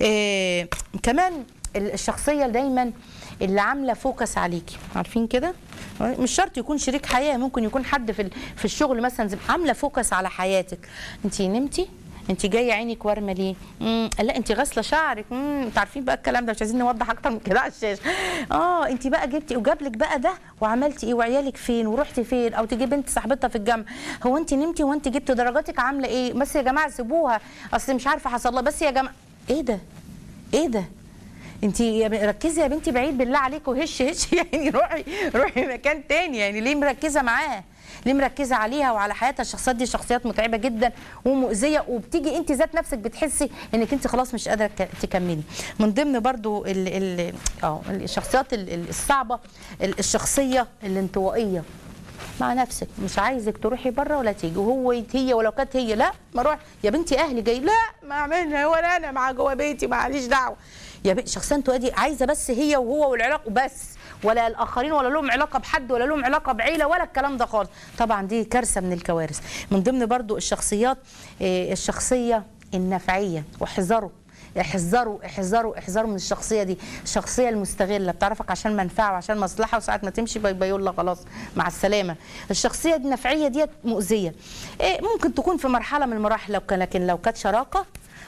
إيه كمان ال- الشخصيه دايما اللي عامله فوكس عليكي عارفين كده مش شرط يكون شريك حياه ممكن يكون حد في ال- في الشغل مثلا زي- عامله فوكس على حياتك انت نمتي انت جايه عينك وارمه ليه؟ مم. لا انت غاسله شعرك امم انتوا عارفين بقى الكلام ده مش عايزين نوضح اكتر من كده على الشاشه. اه انت بقى جبتي وجاب لك بقى ده وعملتي ايه وعيالك فين ورحتي فين او تجيب بنت صاحبتها في الجامعه هو انت نمتي وانت جبتي درجاتك عامله ايه؟ بس يا جماعه سيبوها اصل مش عارفه حصل لها بس يا جماعه ايه ده؟ ايه ده؟ انت يا ب- ركزي يا بنتي بعيد بالله عليك وهش هش يعني روحي روحي مكان تاني يعني ليه مركزه معاه ليه مركزه عليها وعلى حياتها الشخصيات دي شخصيات متعبه جدا ومؤذيه وبتيجي انت ذات نفسك بتحسي انك انت خلاص مش قادره ك- تكملي من ضمن برضو ال ال اه الشخصيات ال- ال- الصعبه ال- الشخصيه الانطوائيه مع نفسك مش عايزك تروحي بره ولا تيجي وهو هي ولو كانت هي لا ما اروح يا بنتي اهلي جاي لا ما اعملها ولا انا مع جوه بيتي معليش دعوه يا بنتي شخصيه انتوا دي عايزه بس هي وهو والعلاقه بس ولا الاخرين ولا لهم علاقه بحد ولا لهم علاقه بعيله ولا الكلام ده خالص طبعا دي كارثه من الكوارث من ضمن برضو الشخصيات آه، الشخصيه النفعيه واحذروا احذروا احذروا احذروا من الشخصيه دي الشخصيه المستغله بتعرفك عشان منفعه وعشان مصلحه وساعات ما تمشي باي باي يقول لك خلاص مع السلامه الشخصيه النفعيه ديت مؤذيه إيه ممكن تكون في مرحله من المراحل لو كان لكن لو كانت شراكه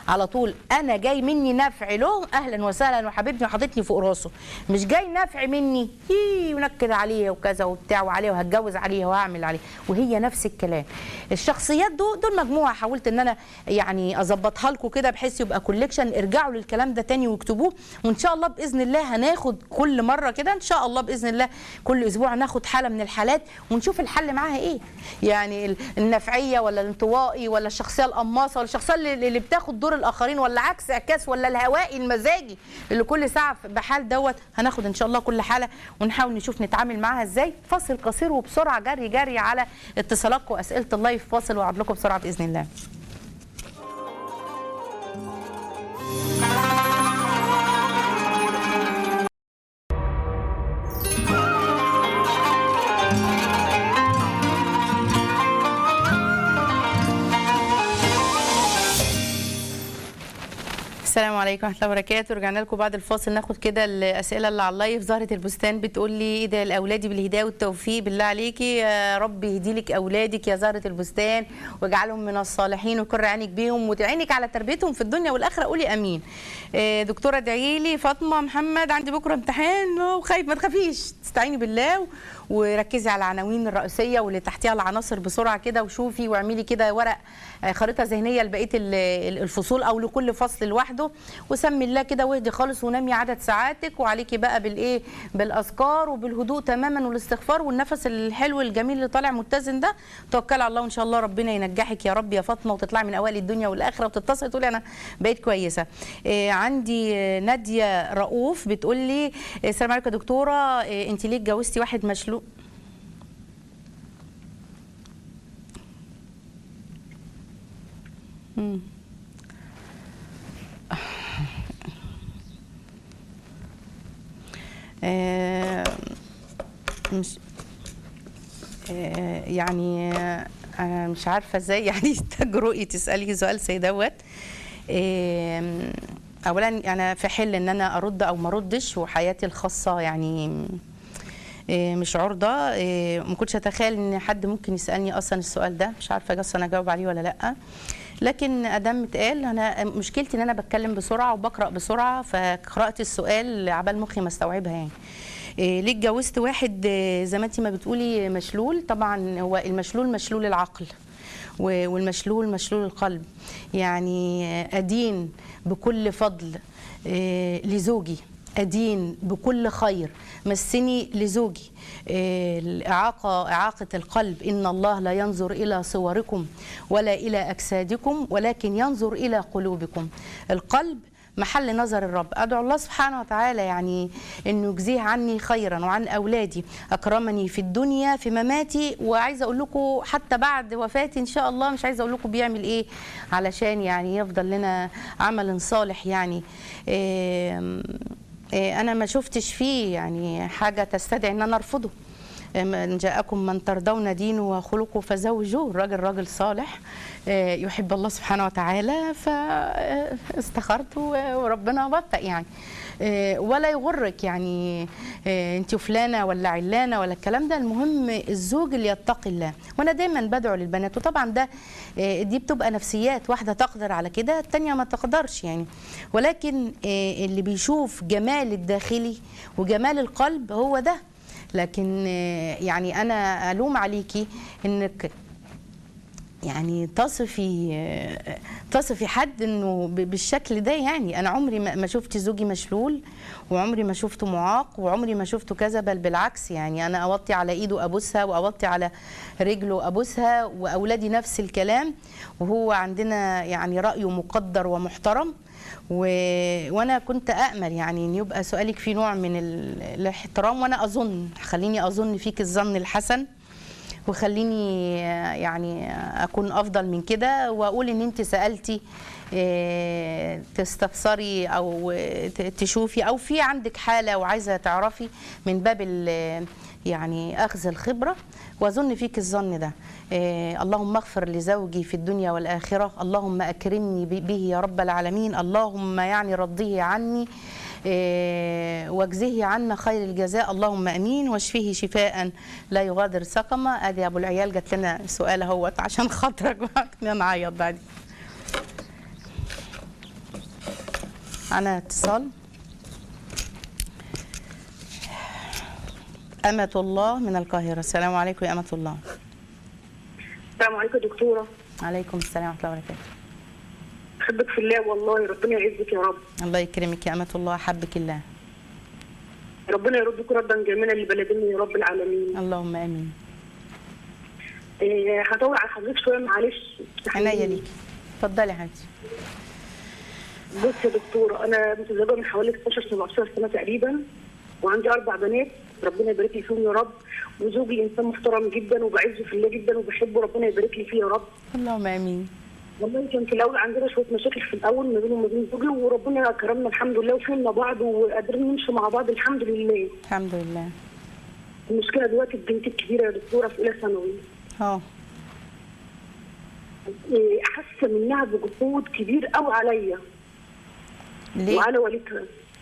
على طول انا جاي مني نفع له اهلا وسهلا وحبيبني وحاططني فوق راسه مش جاي نفع مني يي ونكد عليه وكذا وبتاع وعليه وهتجوز عليه وهعمل عليه وهي نفس الكلام الشخصيات دول دول مجموعه حاولت ان انا يعني اظبطها لكم كده بحيث يبقى كوليكشن ارجعوا للكلام ده تاني واكتبوه وان شاء الله باذن الله هناخد كل مره كده ان شاء الله باذن الله كل اسبوع ناخد حاله من الحالات ونشوف الحل معاها ايه يعني ال- النفعيه ولا الانطوائي ولا الشخصيه القماصه ولا الشخصيه اللي, اللي بتاخد دور الاخرين ولا عكس اعكاس ولا الهوائي المزاجي اللي كل ساعه بحال دوت هناخد ان شاء الله كل حاله ونحاول نشوف نتعامل معاها ازاي فاصل قصير وبسرعه جري جري على اتصالاتكم واسئله اللايف فاصل وأقعد لكم بسرعه باذن الله السلام عليكم ورحمه الله وبركاته رجعنا لكم بعد الفاصل ناخد كده الاسئله اللي على اللايف زهره البستان بتقول لي ايه ده لاولادي بالهدايه والتوفيق بالله عليكي يا رب يهدي لك اولادك يا زهره البستان واجعلهم من الصالحين وكر عينك بيهم وتعينك على تربيتهم في الدنيا والاخره قولي امين آه، دكتوره ادعي لي فاطمه محمد عندي بكره امتحان آه، وخايف ما تخافيش تستعيني بالله و- وركزي على العناوين الرئيسيه واللي تحتيها العناصر بسرعه كده وشوفي واعملي كده ورق آه، خريطه ذهنيه لبقيه ال- ال- الفصول او لكل فصل لوحده وسمي الله كده واهدي خالص ونامي عدد ساعاتك وعليكي بقى بالايه بالاذكار وبالهدوء تماما والاستغفار والنفس الحلو الجميل اللي طالع متزن ده توكلي على الله وان شاء الله ربنا ينجحك يا رب يا فاطمه وتطلعي من اوائل الدنيا والاخره وتتصلي تقولي انا بقيت كويسه آه، عندي آه، ناديه رؤوف بتقول لي آه، السلام عليكم يا دكتوره آه، انت ليه اتجوزتي واحد مشلوق مم. آه، مش آه، يعني آه، انا مش عارفه ازاي يعني تجرؤي تسالي سؤال زي دوت آم، اولا انا في حل ان انا ارد او ما اردش وحياتي الخاصه يعني آه، مش عرضه آه، ما كنتش اتخيل ان حد ممكن يسالني اصلا السؤال ده مش عارفه اصلا اجاوب عليه ولا لا لكن ادام اتقال انا مشكلتي ان انا بتكلم بسرعه وبقرا بسرعه فقرات السؤال عبال مخي ما استوعبها يعني إيه، ليه اتجوزت واحد آه، زي ما انت ما بتقولي مشلول طبعا هو المشلول مشلول العقل و- والمشلول مشلول القلب يعني آه، ادين بكل فضل آه، لزوجي أدين بكل خير مسني لزوجي آه، الإعاقة إعاقة القلب إن الله لا ينظر إلى صوركم ولا إلى أجسادكم ولكن ينظر إلى قلوبكم القلب محل نظر الرب ادعو الله سبحانه وتعالى يعني انه يجزيه عني خيرا وعن اولادي اكرمني في الدنيا في مماتي وعايزه اقول لكم حتى بعد وفاتي ان شاء الله مش عايزه اقول لكم بيعمل ايه علشان يعني يفضل لنا عمل صالح يعني إيه إيه انا ما شفتش فيه يعني حاجه تستدعي ان انا ارفضه من جاءكم من ترضون دينه وخلقه فزوجوه الراجل راجل صالح آه، يحب الله سبحانه وتعالى فاستخرت وربنا وفق يعني آه، ولا يغرك يعني آه، انت فلانه ولا علانه ولا الكلام ده المهم الزوج اللي يتقي الله وانا دايما بدعو للبنات وطبعا ده آه، دي بتبقى نفسيات واحده تقدر على كده التانيه ما تقدرش يعني ولكن آه، اللي بيشوف جمال الداخلي وجمال القلب هو ده لكن آه، يعني انا الوم عليكي انك يعني تصفي آه، تصفي حد انه ب- بالشكل ده يعني انا عمري ما ما شفت زوجي مشلول وعمري ما شفته معاق وعمري ما شفته كذا بل بالعكس يعني انا اوطي على ايده ابوسها واوطي على رجله ابوسها واولادي نفس الكلام وهو عندنا يعني رايه مقدر ومحترم و... وانا كنت امل يعني ان يبقى سؤالك فيه نوع من ال... الاحترام وانا اظن خليني اظن فيك الظن الحسن وخليني آه، يعني آه، اكون افضل من كده واقول ان انت سالتي آه، تستفسري او آه، ت- تشوفي او في عندك حاله وعايزه تعرفي من باب ال- يعني اخذ الخبره واظن فيك الظن ده آه، اللهم اغفر لزوجي في الدنيا والاخره اللهم اكرمني ب- به يا رب العالمين اللهم يعني رضيه عني إيه، واجزه عنا خير الجزاء اللهم امين واشفيه شفاء لا يغادر سقما ادي ابو العيال جات لنا سؤال اهوت عشان خاطرك بقى نعيط بعد معنا اتصال أمة الله من القاهرة السلام عليكم يا أمة الله السلام عليكم يا دكتورة عليكم السلام ورحمة الله وبركاته أحبك في الله والله ربنا يعزك يا رب الله يكرمك يا أمة الله حبك الله ربنا يردك ردا جميلا لبلدنا يا رب العالمين اللهم آمين إيه، هطول على حضرتك شوية معلش عناية ليكي اتفضلي يا حبيبتي بص يا دكتورة أنا متزوجة من حوالي 16 17 سنة تقريبا وعندي أربع بنات ربنا يبارك لي فيهم يا رب وزوجي إنسان محترم جدا وبعزه في الله جدا وبحبه ربنا يبارك لي فيه يا رب اللهم آمين والله كان في الاول عندنا شويه مشاكل في الاول ما بينه وما بين زوجي وربنا كرمنا الحمد لله وفهمنا بعض وقادرين نمشي مع بعض الحمد لله الحمد لله المشكله دلوقتي البنت الكبيره يا دكتوره في اولى ثانوي اه إيه، حاسه منها بجهود كبير قوي عليا ليه؟ وعلى والدها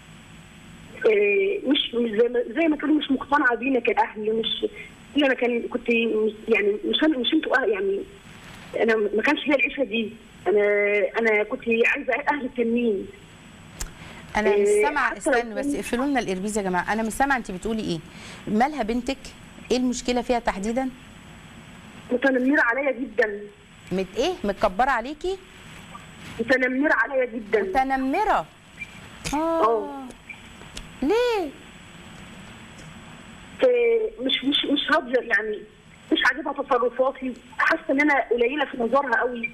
إيه، مش مش زي ما زي ما تقولي مش مقتنعه بينا كاهل مش هي انا كان كنت مش- يعني مش أنا- مش انتوا أه- يعني انا ما كانش ليا العيشه دي انا انا كنت عايزه اهل تانيين انا مش إيه، سامعه حتى لو استنى بس كان- اقفلوا لنا الاربيز يا جماعه انا مش سامعه انت بتقولي ايه مالها بنتك ايه المشكله فيها تحديدا متنمره عليا جدا مت ايه متكبره عليكي متنمره عليا جدا متنمره اه اه. ليه ف- مش مش مش راضيه يعني مش عاجبها تصرفاتي حاسه ان انا قليله في نظرها قوي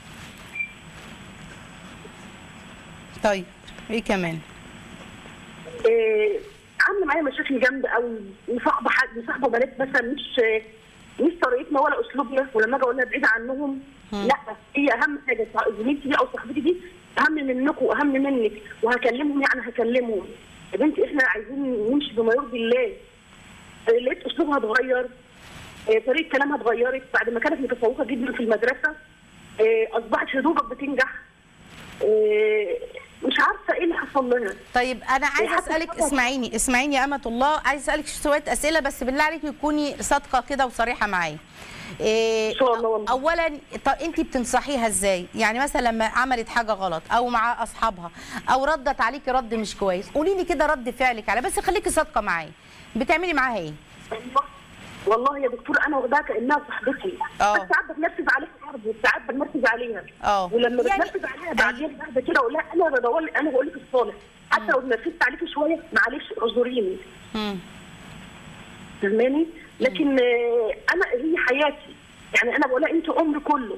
طيب ايه كمان إيه، عامله معايا مشاكل جامده قوي مصاحبه حد مصاحبه بنات مثلا مش مش طريقتنا ولا اسلوبنا ولما اجي اقول لها بعيد عنهم لا هي اهم حاجه زميلتي دي او صاحبتي دي اهم منكم واهم منك وهكلمهم يعني هكلمهم يا بنتي احنا عايزين نمشي بما يرضي الله إيه، لقيت اسلوبها اتغير إيه، طريقه كلامها اتغيرت بعد ما كانت متفوقه جدا في المدرسه إيه، اصبحت في دوبك بتنجح إيه، مش عارفه ايه اللي حصل لها طيب انا عايزه حتى اسالك الخبر- اسمعيني اسمعيني يا امه الله عايزه اسالك شويه اسئله بس بالله عليكي تكوني صادقه كده وصريحه معايا إيه إن شاء الله والله. اولا طب انت بتنصحيها ازاي يعني مثلا لما عملت حاجه غلط او مع اصحابها او ردت عليكي رد مش كويس قولي لي كده رد فعلك على بس خليكي صادقه معايا بتعملي معاها ايه والله والله يا دكتور انا واخداها كانها صاحبتي اه. بس ساعات بتنرفز عليها برضه ساعات بتنرفز عليها اه. ولما يعني- بتنرفز عليها بعدين بعد كده اقول لها انا بدور انا بقول لك الصالح حتى لو اتنرفزت عليكي شويه معلش اعذريني مم. فاهماني لكن آه، انا هي حياتي يعني انا بقول لها انت عمري كله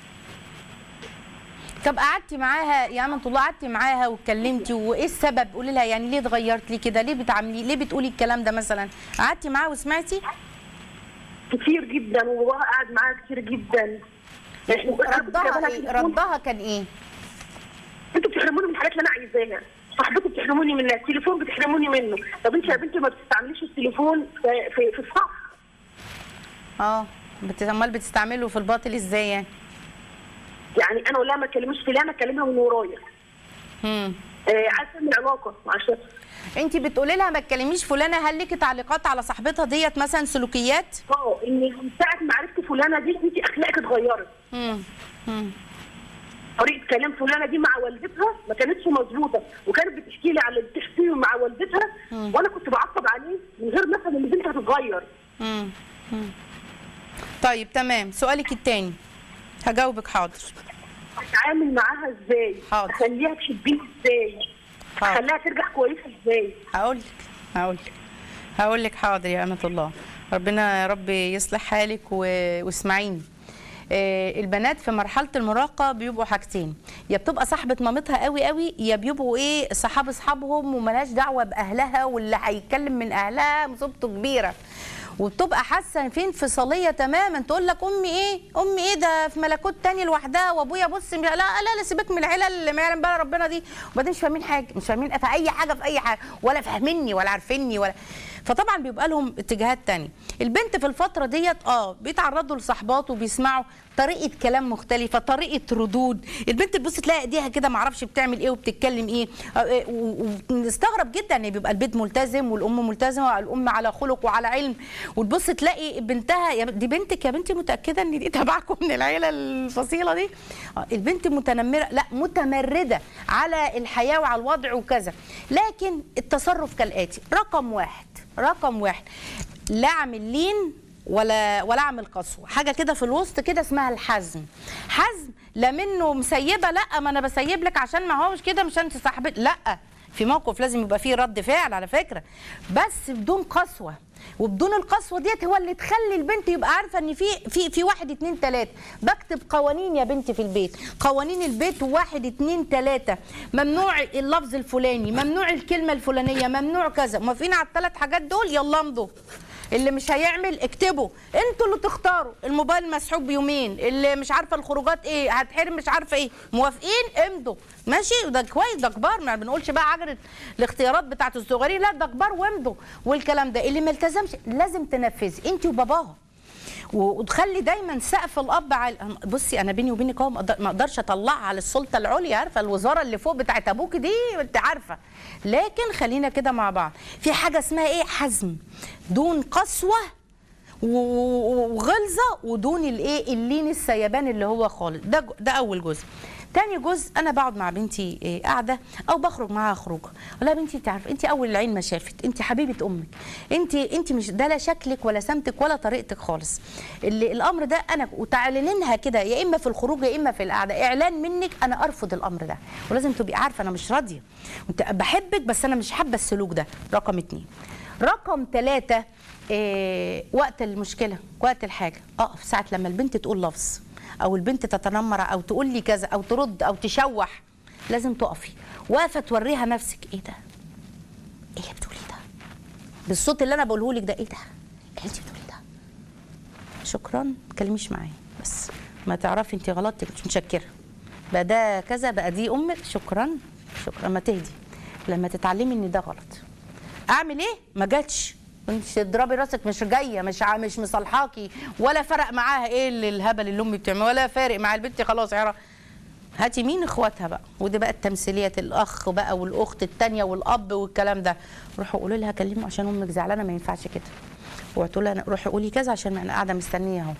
طب قعدتي معاها يا امه الله قعدتي معاها واتكلمتي وايه السبب قولي لها يعني ليه اتغيرت ليه كده ليه بتعملي ليه بتقولي الكلام ده مثلا قعدتي معاها وسمعتي كتير جدا وباباها قاعد معاها كتير جدا ردها ايه ردها كان ايه انتوا بتحرموني من الحاجات اللي انا عايزاها صاحبتي بتحرموني منها التليفون بتحرموني منه طب انت يا بنتي ما بتستعمليش التليفون في في, في الصح اه بت- امال بتستعمله في الباطل ازاي يعني يعني انا اقول لها ما تكلميش فلانه اكلمها من ورايا امم آه عايزه تعمل علاقه مع شخص انت بتقولي لها ما تكلميش فلانه هل ليكي تعليقات على صاحبتها ديت مثلا سلوكيات اه ان من ساعه ما عرفت فلانه دي انت اخلاقك اتغيرت امم امم طريقه كلام فلانه دي مع والدتها ما كانتش مظبوطه وكانت بتحكي لي على اللي بتحكيه مع والدتها وانا كنت بعصب عليه من غير مثلا ان البنت هتتغير امم طيب تمام سؤالك التاني هجاوبك حاضر اتعامل معاها ازاي حاضر. اخليها تحبيني ازاي حاضر. اخليها ترجع كويسه ازاي هقول لك هقول لك هقول لك حاضر يا امه الله ربنا يا رب يصلح حالك و- واسمعيني آه، البنات في مرحله المراهقه بيبقوا حاجتين يا بتبقى صاحبه مامتها قوي قوي يا بيبقوا ايه صحاب اصحابهم وملهاش دعوه باهلها واللي هيتكلم من اهلها مصيبته كبيره وبتبقى حاسه في انفصاليه تماما تقول لك امي ايه امي ايه ده في ملكوت تاني لوحدها وابويا بص لا لا لا سيبك من العيله اللي ما يعلم بها ربنا دي وبعدين مش فاهمين حاجه مش فاهمين في اي حاجه في اي حاجه ولا فاهميني ولا عارفيني ولا فطبعا بيبقى لهم اتجاهات تانية البنت في الفتره ديت اه بيتعرضوا لصحبات وبيسمعوا طريقه كلام مختلفه طريقه ردود البنت تبص تلاقي ايديها كده معرفش بتعمل ايه وبتتكلم ايه آه، آه، و- ونستغرب جدا ان بيبقى البيت ملتزم والام ملتزمه والام على خلق وعلى علم وتبص تلاقي بنتها يا ب- دي بنتك يا بنتي متاكده ان دي تبعكم من العيله الفصيله دي آه، البنت متنمره لا متمرده على الحياه وعلى الوضع وكذا لكن التصرف كالاتي رقم واحد رقم واحد لا اعمل لين ولا ولا اعمل قسوه حاجه كده في الوسط كده اسمها الحزم حزم لا منه مسيبه لا ما انا بسيب لك عشان ما هوش كده مش انت صاحبتي لا في موقف لازم يبقى فيه رد فعل على فكره بس بدون قسوه وبدون القسوه ديت هو اللي تخلي البنت يبقى عارفه ان في في في واحد اتنين تلاته بكتب قوانين يا بنتي في البيت قوانين البيت واحد اتنين تلاته ممنوع اللفظ الفلاني ممنوع الكلمه الفلانيه ممنوع كذا موافقين على الثلاث حاجات دول يلا امضوا اللي مش هيعمل اكتبوا انتوا اللي تختاروا الموبايل مسحوب بيومين اللي مش عارفه الخروجات ايه هتحرم مش عارفه ايه موافقين امضوا ماشي وده كويس ده كبار ما بنقولش بقى عجله الاختيارات بتاعت الصغيرين لا ده كبار وامضوا والكلام ده اللي ما التزمش لازم تنفذي انت وباباها و- وتخلي دايما سقف الاب على بصي انا بيني وبينك اهو ما أقدر- ما اقدرش اطلعها على السلطه العليا عارفه الوزاره اللي فوق بتاعت ابوك دي انت عارفه لكن خلينا كده مع بعض في حاجه اسمها ايه حزم دون قسوه و- وغلظه ودون الايه اللين السيبان اللي هو خالص ده ج- ده اول جزء تاني جزء انا بقعد مع بنتي إيه، قاعده او بخرج معاها خروجه لا بنتي انت عارفه انت اول العين ما شافت انت حبيبه امك انت انت مش ده لا شكلك ولا سمتك ولا طريقتك خالص اللي الامر ده انا وتعلنينها كده يا اما في الخروج يا اما في القعده اعلان منك انا ارفض الامر ده ولازم تبقي عارفه انا مش راضيه وانت بحبك بس انا مش حابه السلوك ده رقم اتنين رقم ثلاثة إيه وقت المشكلة وقت الحاجة اقف ساعة لما البنت تقول لفظ او البنت تتنمر او تقول لي كذا او ترد او تشوح لازم تقفي واقفة توريها نفسك ايه ده ايه اللي بتقولي ده بالصوت اللي انا بقوله لك ده ايه ده ايه اللي انت بتقولي ده شكرا ما تكلميش معايا بس ما تعرفي انت غلطتك مش متشكره بقى ده كذا بقى دي امك شكرا شكرا ما تهدي لما تتعلمي ان ده غلط اعمل ايه ما جاتش انت تضربي راسك مش جايه مش ع- مش مصالحاكي ولا فرق معاها ايه اللي الهبل اللي امي بتعمله ولا فارق مع البنت خلاص اعرف هاتي مين اخواتها بقى ودي بقى التمثيليات الاخ بقى والاخت التانية والاب والكلام ده روحوا قولوا لها كلموا عشان امك زعلانه ما ينفعش كده وقلت لها روحي قولي كذا عشان انا قاعده مستنيه اهو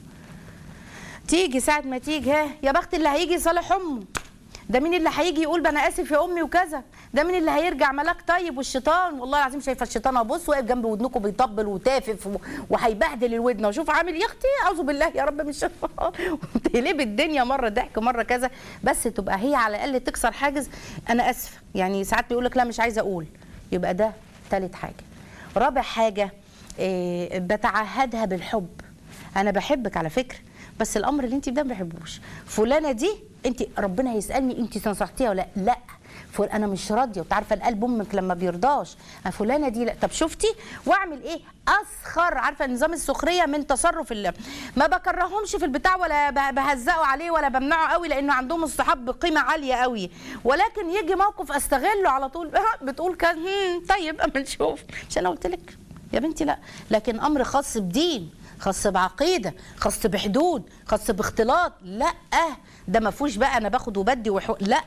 تيجي ساعة ما تيجي ها يا بخت اللي هيجي يصالح امه ده مين اللي هيجي يقول ده انا اسف يا امي وكذا ده مين اللي هيرجع ملاك طيب والشيطان والله العظيم شايفه الشيطان ابص واقف جنب ودنكم بيطبل وتافف و- وهيبهدل الودن وشوف عامل يا اختي اعوذ بالله يا رب من الشيطان وتقلب الدنيا مره ضحك مره كذا بس تبقى هي على الاقل تكسر حاجز انا اسفه يعني ساعات بيقول لك لا مش عايزه اقول يبقى ده ثالث حاجه رابع حاجه إيه بتعهدها بالحب انا بحبك على فكره بس الامر اللي انت ده ما بحبوش فلانه دي انت ربنا هيسالني انت نصحتيها ولا لا لا فل- انا مش راضيه وانت عارفه القلب امك لما بيرضاش أنا فلانه دي لا طب شفتي واعمل ايه اسخر عارفه نظام السخريه من تصرف الله ما بكرههمش في البتاع ولا ب- بهزقه عليه ولا بمنعه قوي لانه عندهم الصحاب بقيمه عاليه قوي ولكن يجي موقف استغله على طول بتقول كان هم، طيب اما نشوف مش انا قلت لك يا بنتي لا لكن امر خاص بدين خاص بعقيده خاص بحدود خاص باختلاط لا ده ما فيهوش بقى انا باخد وبدي وحو... لا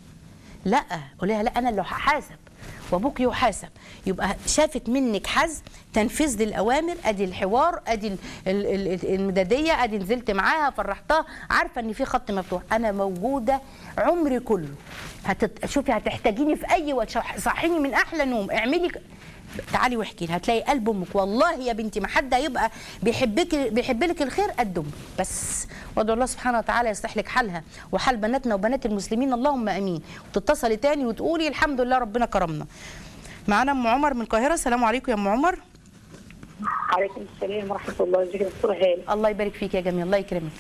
لا قولها لا انا اللي هحاسب وابوك يحاسب يبقى شافت منك حزم تنفيذ للاوامر ادي الحوار ادي ال- ال- ال- المداديه ادي نزلت معاها فرحتها عارفه ان في خط مفتوح انا موجوده عمري كله هتت... شوفي هتحتاجيني في اي وقت صح- صحيني من احلى نوم اعملي ك- تعالي واحكي لي هتلاقي قلب امك والله يا بنتي ما حد هيبقى بيحبك بيحب لك الخير قد امك بس وادعو الله سبحانه وتعالى يصلح لك حالها وحال بناتنا وبنات المسلمين اللهم امين وتتصلي تاني وتقولي الحمد لله ربنا كرمنا معانا ام عمر من القاهره السلام عليكم يا ام عمر عليكم السلام ورحمه الله ازيك يا دكتوره هاني الله يبارك فيك يا جميل الله يكرمك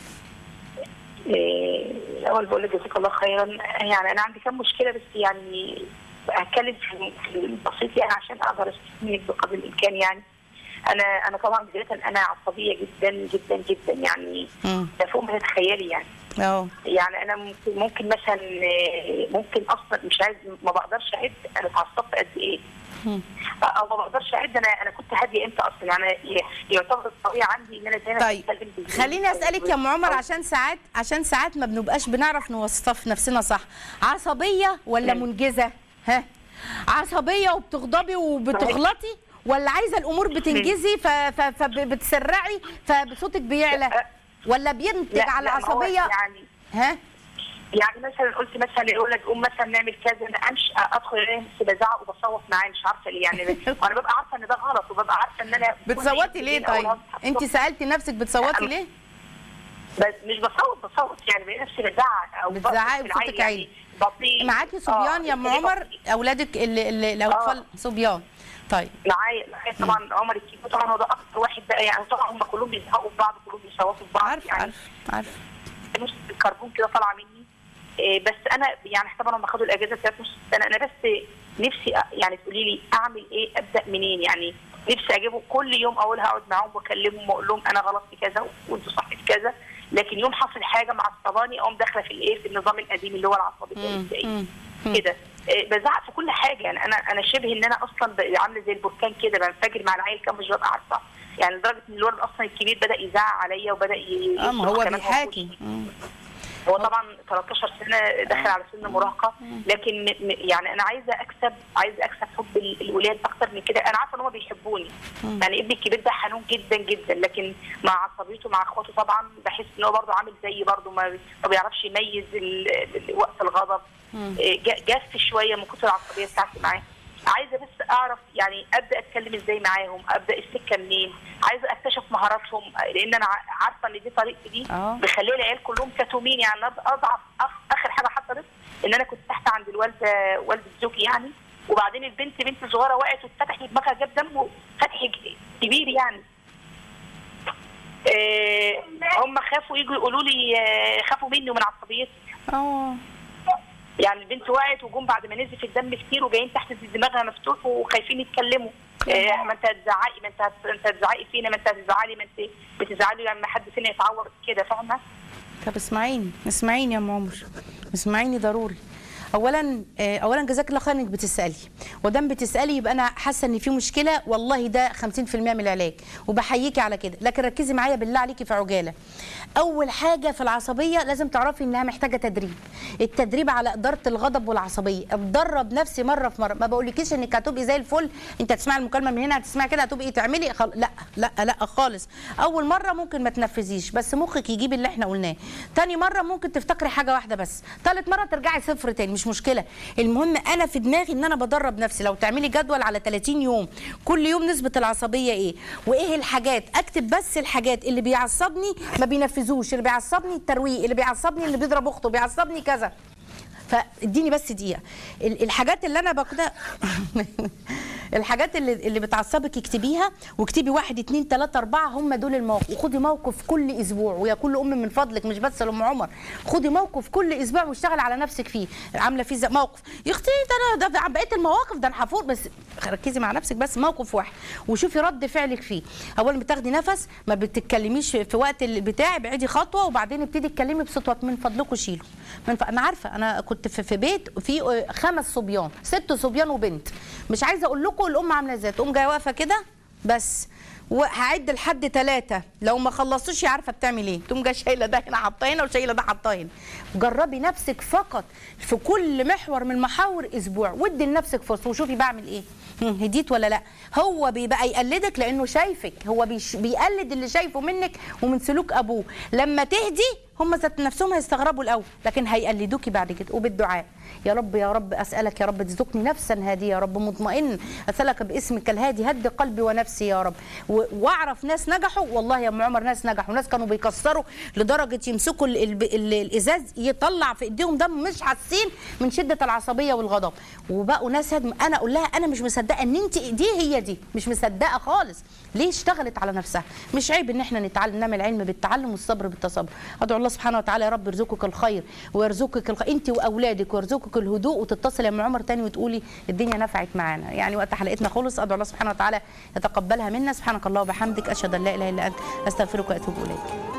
إيه، الاول بقول لك جزاك الله خيرا يعني انا عندي كم مشكله بس يعني هتكلم في في البسيط يعني عشان اقدر استثمرك بقدر الامكان يعني انا انا طبعا بدايه انا عصبيه جدا جدا جدا يعني مم. ده فوق ما تتخيلي يعني اه يعني انا ممكن ممكن مثلا آه، ممكن اصلا مش عايز ما بقدرش اعد انا اتعصبت قد ايه او ما بقدرش اعد انا انا كنت هاديه امتى اصلا يعني ي- يعتبر الطبيعي عندي ان انا دايما طيب بتكلم بالليل خليني أو- اسالك يا ام عمر أو- عشان ساعات عشان ساعات ما بنبقاش بنعرف نوصف نفسنا صح عصبيه ولا نعم. منجزه ها عصبيه وبتغضبي وبتغلطي ولا عايزه الامور بتنجزي ف- ف- فبتسرعي فصوتك بيعلى لا. ولا بينتج لا على لا، ما هو العصبيه يعني ها يعني مثلا قلت مثلا يقول لك قوم مثلا نعمل كذا ما امشي ادخل الاقي نفسي بزعق وبصوت معاه مش عارفه ليه يعني وانا ببقى عارفه ان ده غلط وببقى عارفه ان انا بتصوتي ليه طيب انت سالتي نفسك بتصوتي ليه بس مش بصوت بصوت يعني بلاقي نفسي بزعق او بتزعقي بصوت بصوتك عالي عالي. بطيء معاكي صبيان آه، يا ام يعني عمر بطيء. اولادك اللي, اللي الاطفال صبيان طيب معايا معايا طبعا عمر الكبير طبعا هو ده اكتر واحد بقى يعني طبعا هم كلهم بيزهقوا في بعض كلهم بيصوتوا في بعض عارف يعني عارف عارف نص الكربون كده طالعه مني إيه، بس انا يعني طبعا هم خدوا الاجازه بتاعت نص السنه انا بس نفسي أ- يعني تقولي لي اعمل ايه ابدا منين يعني نفسي اجيبه كل يوم اقول هقعد معاهم واكلمهم واقول لهم انا غلط في كذا وانتوا صح في كذا لكن يوم حصل حاجه معصباني اقوم داخله في الايه في النظام القديم اللي هو العصبي مم، الابتدائي مم، مم. كده إيه، بزعق في كل حاجه يعني انا انا شبه ان انا اصلا ب- عامله زي البركان كده بنفجر مع العيل كان مش ببقى عارفه يعني لدرجه ان الولد اصلا الكبير بدا يزعق عليا وبدا ي- اه ما يصرخ هو كمان بيحاكي في وشي. مم. هو طبعا 13 سنه داخل على سن مراهقه لكن م- م- يعني انا عايزه اكسب عايزه اكسب حب ال- الولاد اكتر من كده انا عارفه ان هم بيحبوني يعني ابني الكبير ده حنون جدا جدا لكن مع عصبيته مع اخواته طبعا بحس ان هو برضه عامل زيي برضه ما ما بيعرفش يميز ال- ال- وقت الغضب إيه، جا- جاف شويه من كتر العصبيه بتاعتي معاه عايزه بس اعرف يعني ابدا اتكلم ازاي معاهم ابدا السكه منين عايزه اكتشف مهاراتهم لان انا ع- عارفه ان دي طريقتي دي آه. بخلي العيال كلهم كتومين يعني أنا اضعف أخ- اخر حاجه حصلت ان انا كنت تحت عند الوالده والده زوجي يعني وبعدين البنت بنت صغيره وقعت واتفتحت دماغها جاب دم فتح ج- كبير يعني آه، هم خافوا يجوا يقولوا لي آه، خافوا مني ومن عصبيتي اه يعني البنت وقعت وجم بعد ما نزف الدم كتير وجايين تحت دماغها مفتوح وخايفين يتكلموا آه، ما انت هتزعقي ما انت هت- انت هتزعقي فينا ما انت هتزعلي ما انت بتزعلي لما حد فينا يتعور كده فاهمه؟ طب اسمعيني اسمعيني يا ام عمر اسمعيني ضروري اولا آه، اولا جزاك الله خير انك بتسالي ودام بتسالي يبقى انا حاسه ان في مشكله والله ده 50% من العلاج وبحييكي على كده لكن ركزي معايا بالله عليكي في عجاله اول حاجه في العصبيه لازم تعرفي انها محتاجه تدريب التدريب على اداره الغضب والعصبيه اتدرب نفسي مره في مره ما بقولكيش انك هتبقي زي الفل انت هتسمعي المكالمه من هنا هتسمعي كده هتبقي تعملي خل... لا لا لا خالص اول مره ممكن ما تنفذيش بس مخك يجيب اللي احنا قلناه تاني مره ممكن تفتكري حاجه واحده بس تالت مره ترجعي صفر تاني مش مشكله المهم انا في دماغي ان انا بدرب نفسي لو تعملي جدول على 30 يوم كل يوم نسبه العصبيه ايه وايه الحاجات اكتب بس الحاجات اللي بيعصبني ما بينفذوش اللي بيعصبني الترويق اللي بيعصبني اللي بيضرب اخته بيعصبني كذا فاديني بس دقيقه ال- الحاجات اللي انا باخدها الحاجات اللي اللي بتعصبك اكتبيها واكتبي واحد اتنين تلاته اربعه هم دول المواقف وخدي موقف كل اسبوع ويا كل ام من فضلك مش بس لام عمر خدي موقف كل اسبوع واشتغل على نفسك فيه عامله فيه زي- موقف يا اختي ده انا ده ده بقيه المواقف ده انا هفوق بس ركزي مع نفسك بس موقف واحد وشوفي رد فعلك فيه اولا بتاخدي نفس ما بتتكلميش في وقت البتاع ابعدي خطوه وبعدين ابتدي اتكلمي بصوت واطي. من فضلكم شيلوا من ف... انا عارفه انا كنت في, في بيت في آه، خمس صبيان ست صبيان وبنت مش عايزه اقول لكم الام عامله ازاي تقوم جايه واقفه كده بس وهعد لحد ثلاثة لو ما خلصتوش عارفة بتعمل ايه تقوم جايه شايلة ده هنا حاطاه هنا وشايلة ده حاطاه هنا جربي نفسك فقط في كل محور من محاور اسبوع ودي لنفسك فرصة وشوفي بعمل ايه هم، هديت ولا لا هو بيبقى يقلدك لانه شايفك هو بيش بيقلد اللي شايفه منك ومن سلوك ابوه لما تهدي هم ذات نفسهم هيستغربوا الاول لكن هيقلدوكي بعد كده وبالدعاء يا رب يا رب اسالك يا رب ترزقني نفسا هاديه يا رب مطمئن اسالك باسمك الهادي هد قلبي ونفسي يا رب و- واعرف ناس نجحوا والله يا ام عمر ناس نجحوا ناس كانوا بيكسروا لدرجه يمسكوا ال- ال- ال- الازاز يطلع في ايديهم دم مش حاسين من شده العصبيه والغضب وبقوا ناس هدم انا اقول لها انا مش مصدقه ان انت دي هي دي مش مصدقه خالص ليه اشتغلت على نفسها مش عيب ان احنا نتعلم نعمل العلم بالتعلم والصبر بالتصبر ادعو الله سبحانه وتعالى يا رب يرزقك الخير ويرزقك الخ... انت واولادك ويرزقك الهدوء وتتصل يا ام عمر تاني وتقولي الدنيا نفعت معانا يعني وقت حلقتنا خلص ادعو الله سبحانه وتعالى يتقبلها منا سبحانك الله وبحمدك اشهد ان لا اله الا انت استغفرك واتوب اليك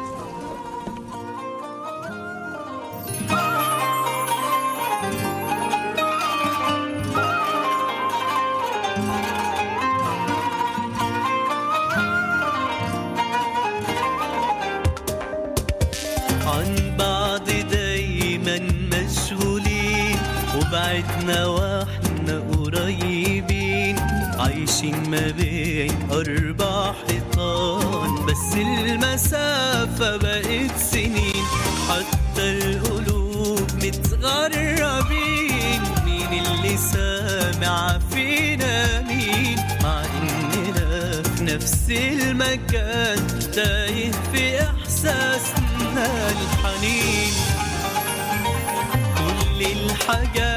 بعدنا واحنا قريبين عايشين ما بين أربع حيطان بس المسافة بقت سنين حتى القلوب متغربين مين اللي سامع فينا مين مع إننا في نفس المكان تايه في إحساسنا الحنين كل الحاجات